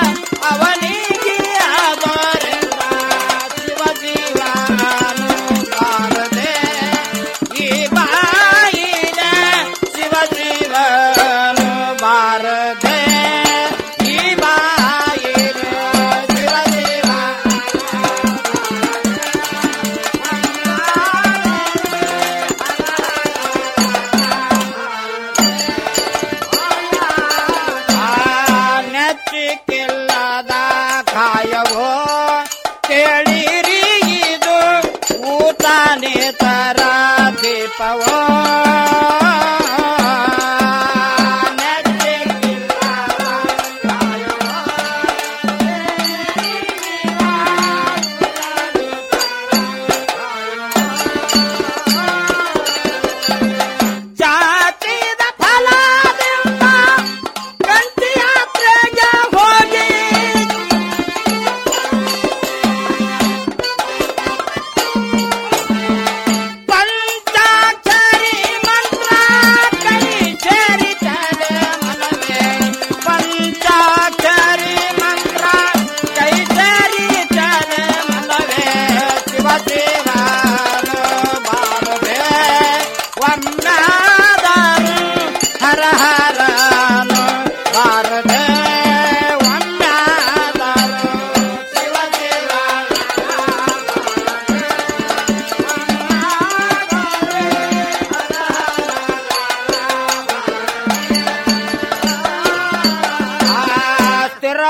ಅವನಿಗಿಯವರಿಂದ ಶಿವ ಜೀವನು ಬಾರದೆ ಈ ಬಾಯಿಲೆ ಶಿವ ಜೀವನು ಬಾರದೆ ಈ ಬಾಯಿಲೆ ಶಿವ ಜೀವ ನೆಚ್ಚಿಕ್ಕಿಲ್ಲದ ಕಾಯವೋ ಕೇಳಿರಿ ಇದು ಊಟನೇ ತರ ದೀಪವೋ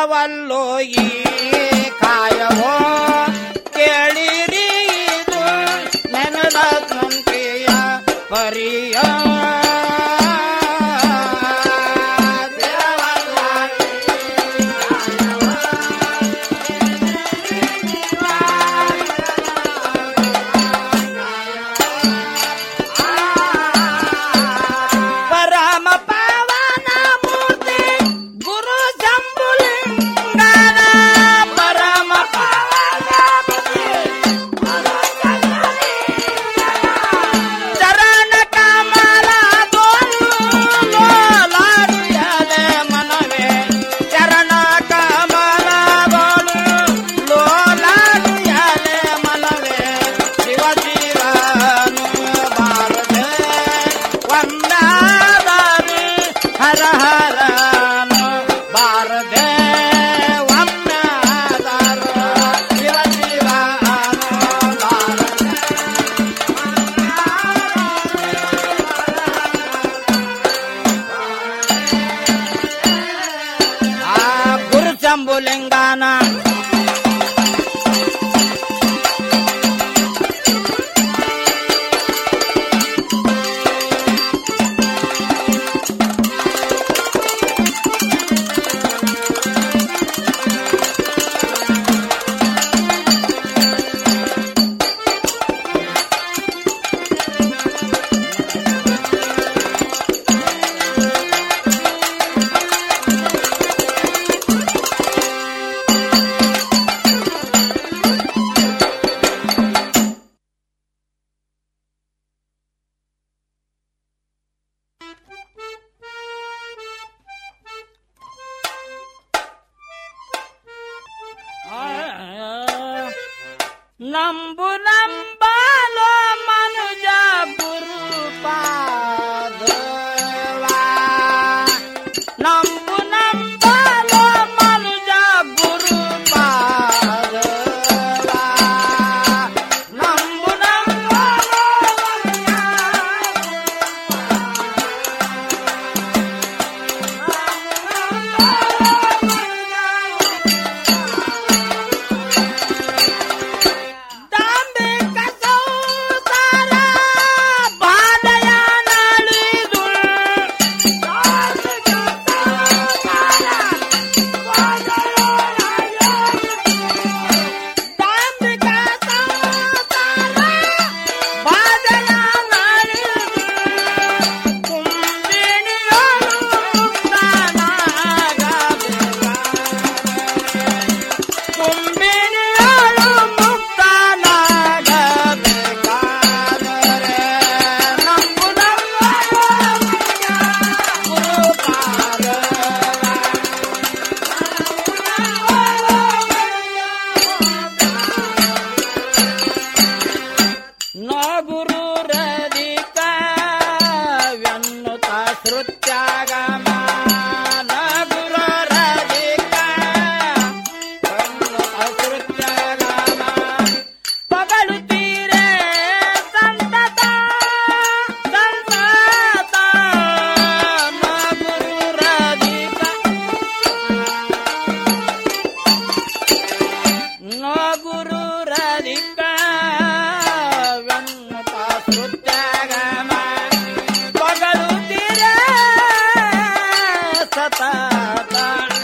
ಸ್ಥಿರವಲ್ಲೋ ಈ ಕಾಯವೋ ಕೇಳಿರಿ ಇದು ನೆನದ ನಂಬಿಕೆಯ ಪರಿಯ ಪರಮ ಪಾವನ ಮೂರ್ತಿ ಗುರು ಜಂಬುಲಿಂಗನ ಪರಮ ಪಾವನ ಚರಣ ಕಮಲ ಲೋಲಾಡುಯದೆ ಮನವೇ ಚರಣ ಕಮಲ ಲೋಲಾಡುಯದೆ ಮನವೇ ಶಿವ ಶಿವನು ಬಾರದೆ ವಂದಾರಿ ಹರ ಹರನು ಬಾರದೆ ವಂದಾರ ಶಿವ ಶಿವನು ಬಾರದೆ ಆ ಗುರು ಚಂಬುಲಿಂಗಾನ ನಂಬು ನಂಬಾಲೋ ಮನುಜ ಗುರು ಪಾದವಾ ನಂಬು ನಂಬಾಲೋ ಮನುಜ ಗುರು ಪಾದವಾ ನಂಬು ನಂಬಾಲೋ ದಾಂಬಿಕ ಸೌತಾರ ಬಾಲಯ ನಾಳಿದು ದಾಂಬಿಕ ಸೌತಾರ ಬಾಲಯ ನಾಳಿದು ಕುಂಬಿಣಿಯೋಳು ಕುಂಬಿಣಿಯೋಳು ಮುಕ್ತನಾಗಬೇಕಾದರೆ ನಂಬು ನ ಗುರು ರದಿಕ ವ್ಯನ್ನುತ ಶ್ರುತ್ಯಾಗಮ ನ ಗುರು ರದಿಕ ಶ್ರುತ್ಯಾಗಮ ಪಗಳುತ್ತೀರೆ ಸಂತತ ಸಂತತ ನ ಗುರು ರದಿಕ ನ ಗುರು ರದಿಕ ವ್ಯನ್ನುತ ಶ್ರುತ್ಯಾಗಮ ಪಗಳುತ್ತೀರೆ ಸತತ